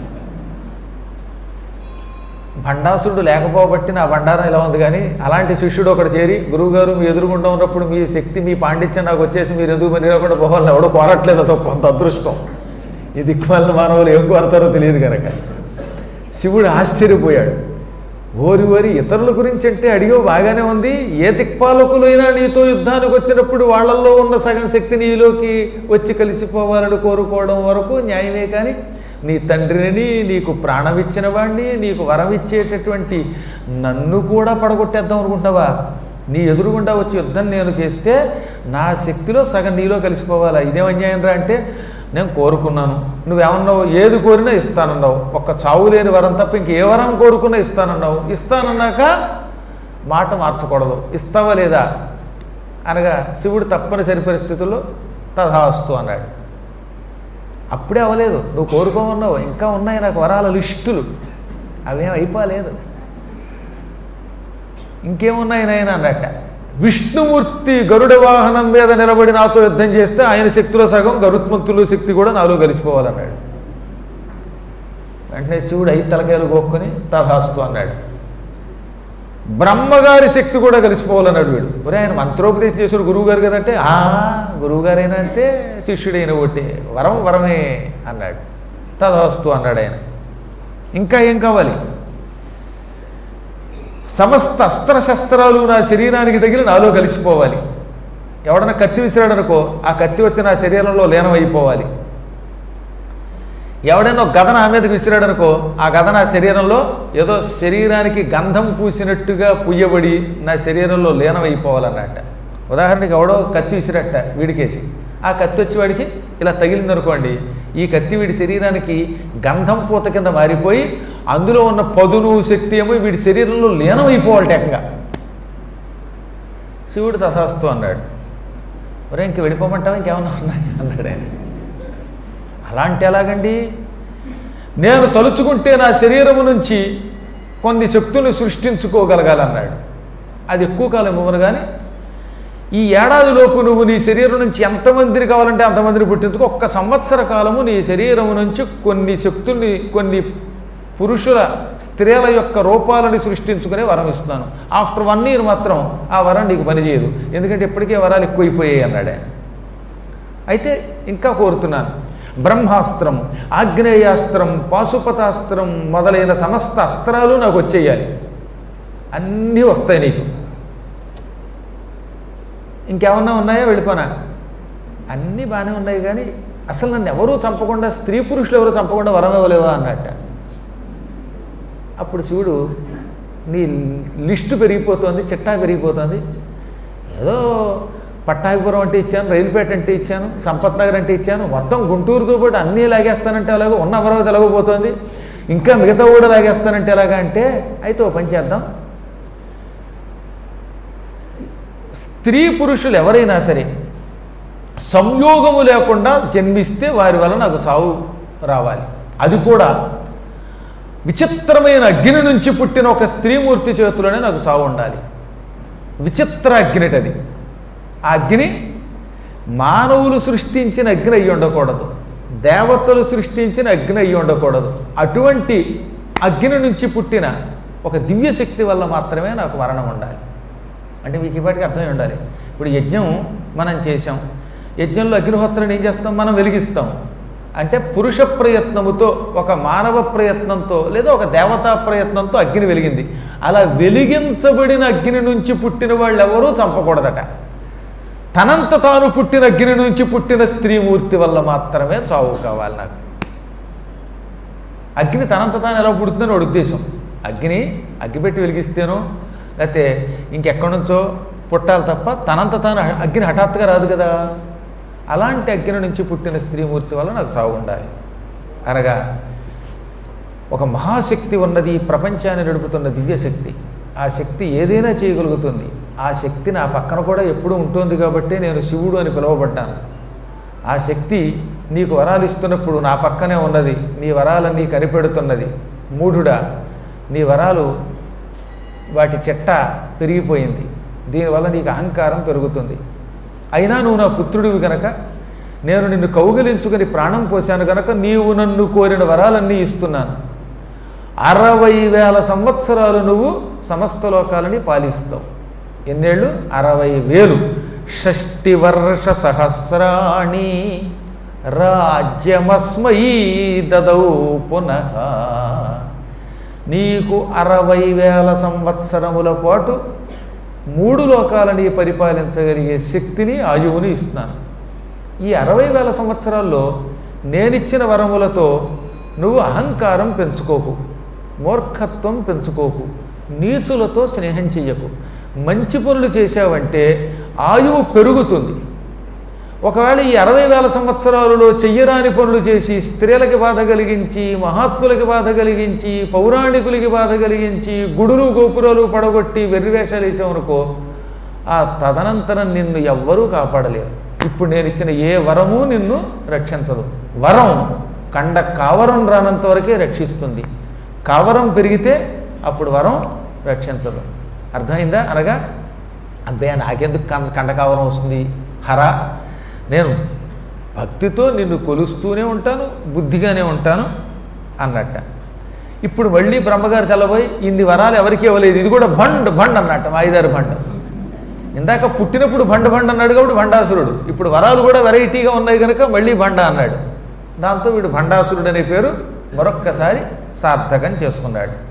భండాసురుడు లేకపోబట్టి నా బండారం ఇలా ఉంది కానీ అలాంటి శిష్యుడు ఒకడు చేరి గురువుగారు మీ ఎదురుగుండా ఉన్నప్పుడు మీ శక్తి మీ పాండిత్యం నాకు వచ్చేసి మీరు ఎందుకు పని కూడా పోవాలని ఎవడో కోరట్లేదు అదో కొంత అదృష్టం ఈ దిక్కుమాలిన మానవులు ఏం కోరతారో తెలియదు కనుక శివుడు ఆశ్చర్యపోయాడు ఓరి ఓరి ఇతరుల గురించి అంటే అడిగో బాగానే ఉంది ఏ దిక్పాలకులైనా నీతో యుద్ధానికి వచ్చినప్పుడు వాళ్ళల్లో ఉన్న సగం శక్తి నీలోకి వచ్చి కలిసిపోవాలని కోరుకోవడం వరకు న్యాయమే కానీ నీ తండ్రిని నీకు ప్రాణం ఇచ్చిన వాడిని నీకు వరం ఇచ్చేటటువంటి నన్ను కూడా పడగొట్టేద్దాం అనుకుంటావా నీ ఎదురుగుండా వచ్చి యుద్ధం నేను చేస్తే నా శక్తిలో సగం నీలో కలిసిపోవాలా ఇదేం అన్యాయం రా అంటే నేను కోరుకున్నాను నువ్వేమన్నావు ఏది కోరినా ఇస్తానన్నావు ఒక్క చావు లేని వరం తప్ప ఇంక ఏ వరం కోరుకున్నా ఇస్తానన్నావు ఇస్తానన్నాక మాట మార్చకూడదు ఇస్తావా లేదా అనగా శివుడు తప్పనిసరి పరిస్థితుల్లో తథాస్తు అన్నాడు అప్పుడే అవ్వలేదు నువ్వు కోరుకోమన్నావు ఇంకా ఉన్నాయి నాకు వరాల లిస్టులు అవేం అయిపోలేదు ఇంకేమున్నాయి నాయన అన్నట్ట విష్ణుమూర్తి గరుడ వాహనం మీద నిలబడి నాతో యుద్ధం చేస్తే ఆయన శక్తిలో సగం గరుత్మంతులు శక్తి కూడా నాలో కలిసిపోవాలన్నాడు వెంటనే శివుడు ఐదు తలకాయలు గోక్కొని తథాస్తు అన్నాడు బ్రహ్మగారి శక్తి కూడా కలిసిపోవాలన్నాడు వీడు ఒరే ఆయన మంత్రోపదేశం చేసాడు గురువు గారు కదంటే ఆ గురువు గారైనా అంటే శిష్యుడైన ఒకటి వరం వరమే అన్నాడు తదవస్తు అన్నాడు ఆయన ఇంకా ఏం కావాలి సమస్త అస్త్రశస్త్రాలు నా శరీరానికి తగిలి నాలో కలిసిపోవాలి ఎవడన్నా కత్తి విసిరాడనుకో ఆ కత్తి వచ్చి నా శరీరంలో లీనమైపోవాలి ఎవడైనా ఒక గద నా మీదకి విసిరాడనుకో ఆ గద నా శరీరంలో ఏదో శరీరానికి గంధం పూసినట్టుగా పుయ్యబడి నా శరీరంలో లీనమైపోవాలన్నట్ట ఉదాహరణకి ఎవడో కత్తి విసిరట్ట వీడికేసి ఆ కత్తి వచ్చి వాడికి ఇలా తగిలిందనుకోండి ఈ కత్తి వీడి శరీరానికి గంధం పూత కింద మారిపోయి అందులో ఉన్న పదును శక్తి ఏమో వీడి శరీరంలో లీనమైపోవాలి టెకంగా శివుడు తథాస్తు అన్నాడు ఒరే ఇంక వెళ్ళిపోమంటావా ఇంకేమన్నా ఉన్నాయి అన్నాడు ఆయన అలాంటి ఎలాగండి నేను తలుచుకుంటే నా శరీరము నుంచి కొన్ని శక్తుల్ని సృష్టించుకోగలగాలన్నాడు అది ఎక్కువ కాలం ఇవ్వను కానీ ఈ ఏడాదిలోపు నువ్వు నీ శరీరం నుంచి ఎంతమందిని కావాలంటే అంతమందిని పుట్టించుకో ఒక్క సంవత్సర కాలము నీ శరీరం నుంచి కొన్ని శక్తుల్ని కొన్ని పురుషుల స్త్రీల యొక్క రూపాలని సృష్టించుకునే వరం ఇస్తున్నాను ఆఫ్టర్ వన్ ఇయర్ మాత్రం ఆ వరం నీకు పనిచేయదు ఎందుకంటే ఇప్పటికే వరాలు ఎక్కువైపోయాయి అన్నాడు ఆయన అయితే ఇంకా కోరుతున్నాను బ్రహ్మాస్త్రం ఆగ్నేయాస్త్రం పాశుపతాస్త్రం మొదలైన సమస్త అస్త్రాలు నాకు వచ్చేయాలి అన్నీ వస్తాయి నీకు ఇంకేమన్నా ఉన్నాయో వెళ్ళిపోనా అన్నీ బాగానే ఉన్నాయి కానీ అసలు నన్ను ఎవరూ చంపకుండా స్త్రీ పురుషులు ఎవరు చంపకుండా వరం ఇవ్వలేవా అన్నట్ట అప్పుడు శివుడు నీ లిస్టు పెరిగిపోతుంది చిట్టా పెరిగిపోతుంది ఏదో పట్టాభిపురం అంటే ఇచ్చాను రైలుపేట అంటే ఇచ్చాను సంపత్ నగర్ అంటే ఇచ్చాను మొత్తం గుంటూరుతో పాటు అన్నీ లాగేస్తానంటే అలాగో ఉన్న అమరావతి ఎలాగోపోతుంది ఇంకా మిగతా కూడా లాగేస్తానంటే ఎలాగా అంటే అయితే ఓ పని చేద్దాం స్త్రీ పురుషులు ఎవరైనా సరే సంయోగము లేకుండా జన్మిస్తే వారి వల్ల నాకు చావు రావాలి అది కూడా విచిత్రమైన అగ్ని నుంచి పుట్టిన ఒక స్త్రీమూర్తి చేతిలోనే నాకు చావు ఉండాలి విచిత్ర అగ్నిట అది ఆ అగ్ని మానవులు సృష్టించిన అగ్ని అయ్యి ఉండకూడదు దేవతలు సృష్టించిన అగ్ని అయ్యి ఉండకూడదు అటువంటి అగ్ని నుంచి పుట్టిన ఒక దివ్య శక్తి వల్ల మాత్రమే నాకు మరణం ఉండాలి అంటే మీకు ఇప్పటికీ అర్థమై ఉండాలి ఇప్పుడు యజ్ఞం మనం చేసాం యజ్ఞంలో అగ్నిహోత్రాన్ని ఏం చేస్తాం మనం వెలిగిస్తాం అంటే పురుష ప్రయత్నముతో ఒక మానవ ప్రయత్నంతో లేదా ఒక దేవతా ప్రయత్నంతో అగ్ని వెలిగింది అలా వెలిగించబడిన అగ్ని నుంచి పుట్టిన వాళ్ళు ఎవరూ చంపకూడదట తనంత తాను పుట్టిన అగ్ని నుంచి పుట్టిన స్త్రీమూర్తి వల్ల మాత్రమే చావు కావాలి నాకు అగ్ని తనంత తాను ఎలా పుడుతుందని వాడి ఉద్దేశం అగ్ని అగ్గిపెట్టి వెలిగిస్తేనో లేకపోతే ఇంకెక్కడి నుంచో పుట్టాలి తప్ప తనంత తాను అగ్ని హఠాత్తుగా రాదు కదా అలాంటి అగ్ని నుంచి పుట్టిన స్త్రీమూర్తి వల్ల నాకు చావు ఉండాలి అనగా ఒక మహాశక్తి ఉన్నది ఈ ప్రపంచాన్ని నడుపుతున్న దివ్యశక్తి ఆ శక్తి ఏదైనా చేయగలుగుతుంది ఆ శక్తి నా పక్కన కూడా ఎప్పుడూ ఉంటుంది కాబట్టి నేను శివుడు అని పిలువబడ్డాను ఆ శక్తి నీకు వరాలు ఇస్తున్నప్పుడు నా పక్కనే ఉన్నది నీ వరాలన్నీ కనిపెడుతున్నది మూఢుడా నీ వరాలు వాటి చెట్ట పెరిగిపోయింది దీనివల్ల నీకు అహంకారం పెరుగుతుంది అయినా నువ్వు నా పుత్రుడివి గనక నేను నిన్ను కౌగిలించుకొని ప్రాణం పోశాను గనక నీవు నన్ను కోరిన వరాలన్నీ ఇస్తున్నాను అరవై వేల సంవత్సరాలు నువ్వు సమస్త లోకాలని పాలిస్తావు ఎన్నేళ్ళు అరవై వేలు షష్టి వర్ష సహస్రాణి రాజ్యమస్మై దదౌ పునః నీకు అరవై వేల సంవత్సరముల పాటు మూడు లోకాలని పరిపాలించగలిగే శక్తిని ఆయువుని ఇస్తున్నాను ఈ అరవై వేల సంవత్సరాల్లో నేనిచ్చిన వరములతో నువ్వు అహంకారం పెంచుకోకు మూర్ఖత్వం పెంచుకోకు నీచులతో స్నేహం చెయ్యకు మంచి పనులు చేశావంటే ఆయువు పెరుగుతుంది ఒకవేళ ఈ అరవై వేల సంవత్సరాలలో చెయ్యరాని పనులు చేసి స్త్రీలకి బాధ కలిగించి మహాత్ములకి బాధ కలిగించి పౌరాణికులకి బాధ కలిగించి గుడులు గోపురాలు పడగొట్టి వెర్రివేషాలు వేసామనుకో ఆ తదనంతరం నిన్ను ఎవ్వరూ కాపాడలేరు ఇప్పుడు నేను ఇచ్చిన ఏ వరము నిన్ను రక్షించదు వరం కండ కావరం రానంత వరకే రక్షిస్తుంది కావరం పెరిగితే అప్పుడు వరం రక్షించదు అర్థమైందా అనగా అబ్బే నాకెందుకు కం కండ కావరం వస్తుంది హరా నేను భక్తితో నిన్ను కొలుస్తూనే ఉంటాను బుద్ధిగానే ఉంటాను అన్నట్ట ఇప్పుడు మళ్ళీ బ్రహ్మగారు తెల్లబోయి ఇన్ని వరాలు ఎవరికి ఇవ్వలేదు ఇది కూడా బండ్ బండ్ అన్నట్ట మాయిదారు బండ్ ఇందాక పుట్టినప్పుడు బండ బండ్ అన్నాడు కాబట్టి భండాసురుడు ఇప్పుడు వరాలు కూడా వెరైటీగా ఉన్నాయి కనుక మళ్ళీ బండ అన్నాడు దాంతో వీడు భండాసురుడు అనే పేరు మరొక్కసారి సార్థకం చేసుకున్నాడు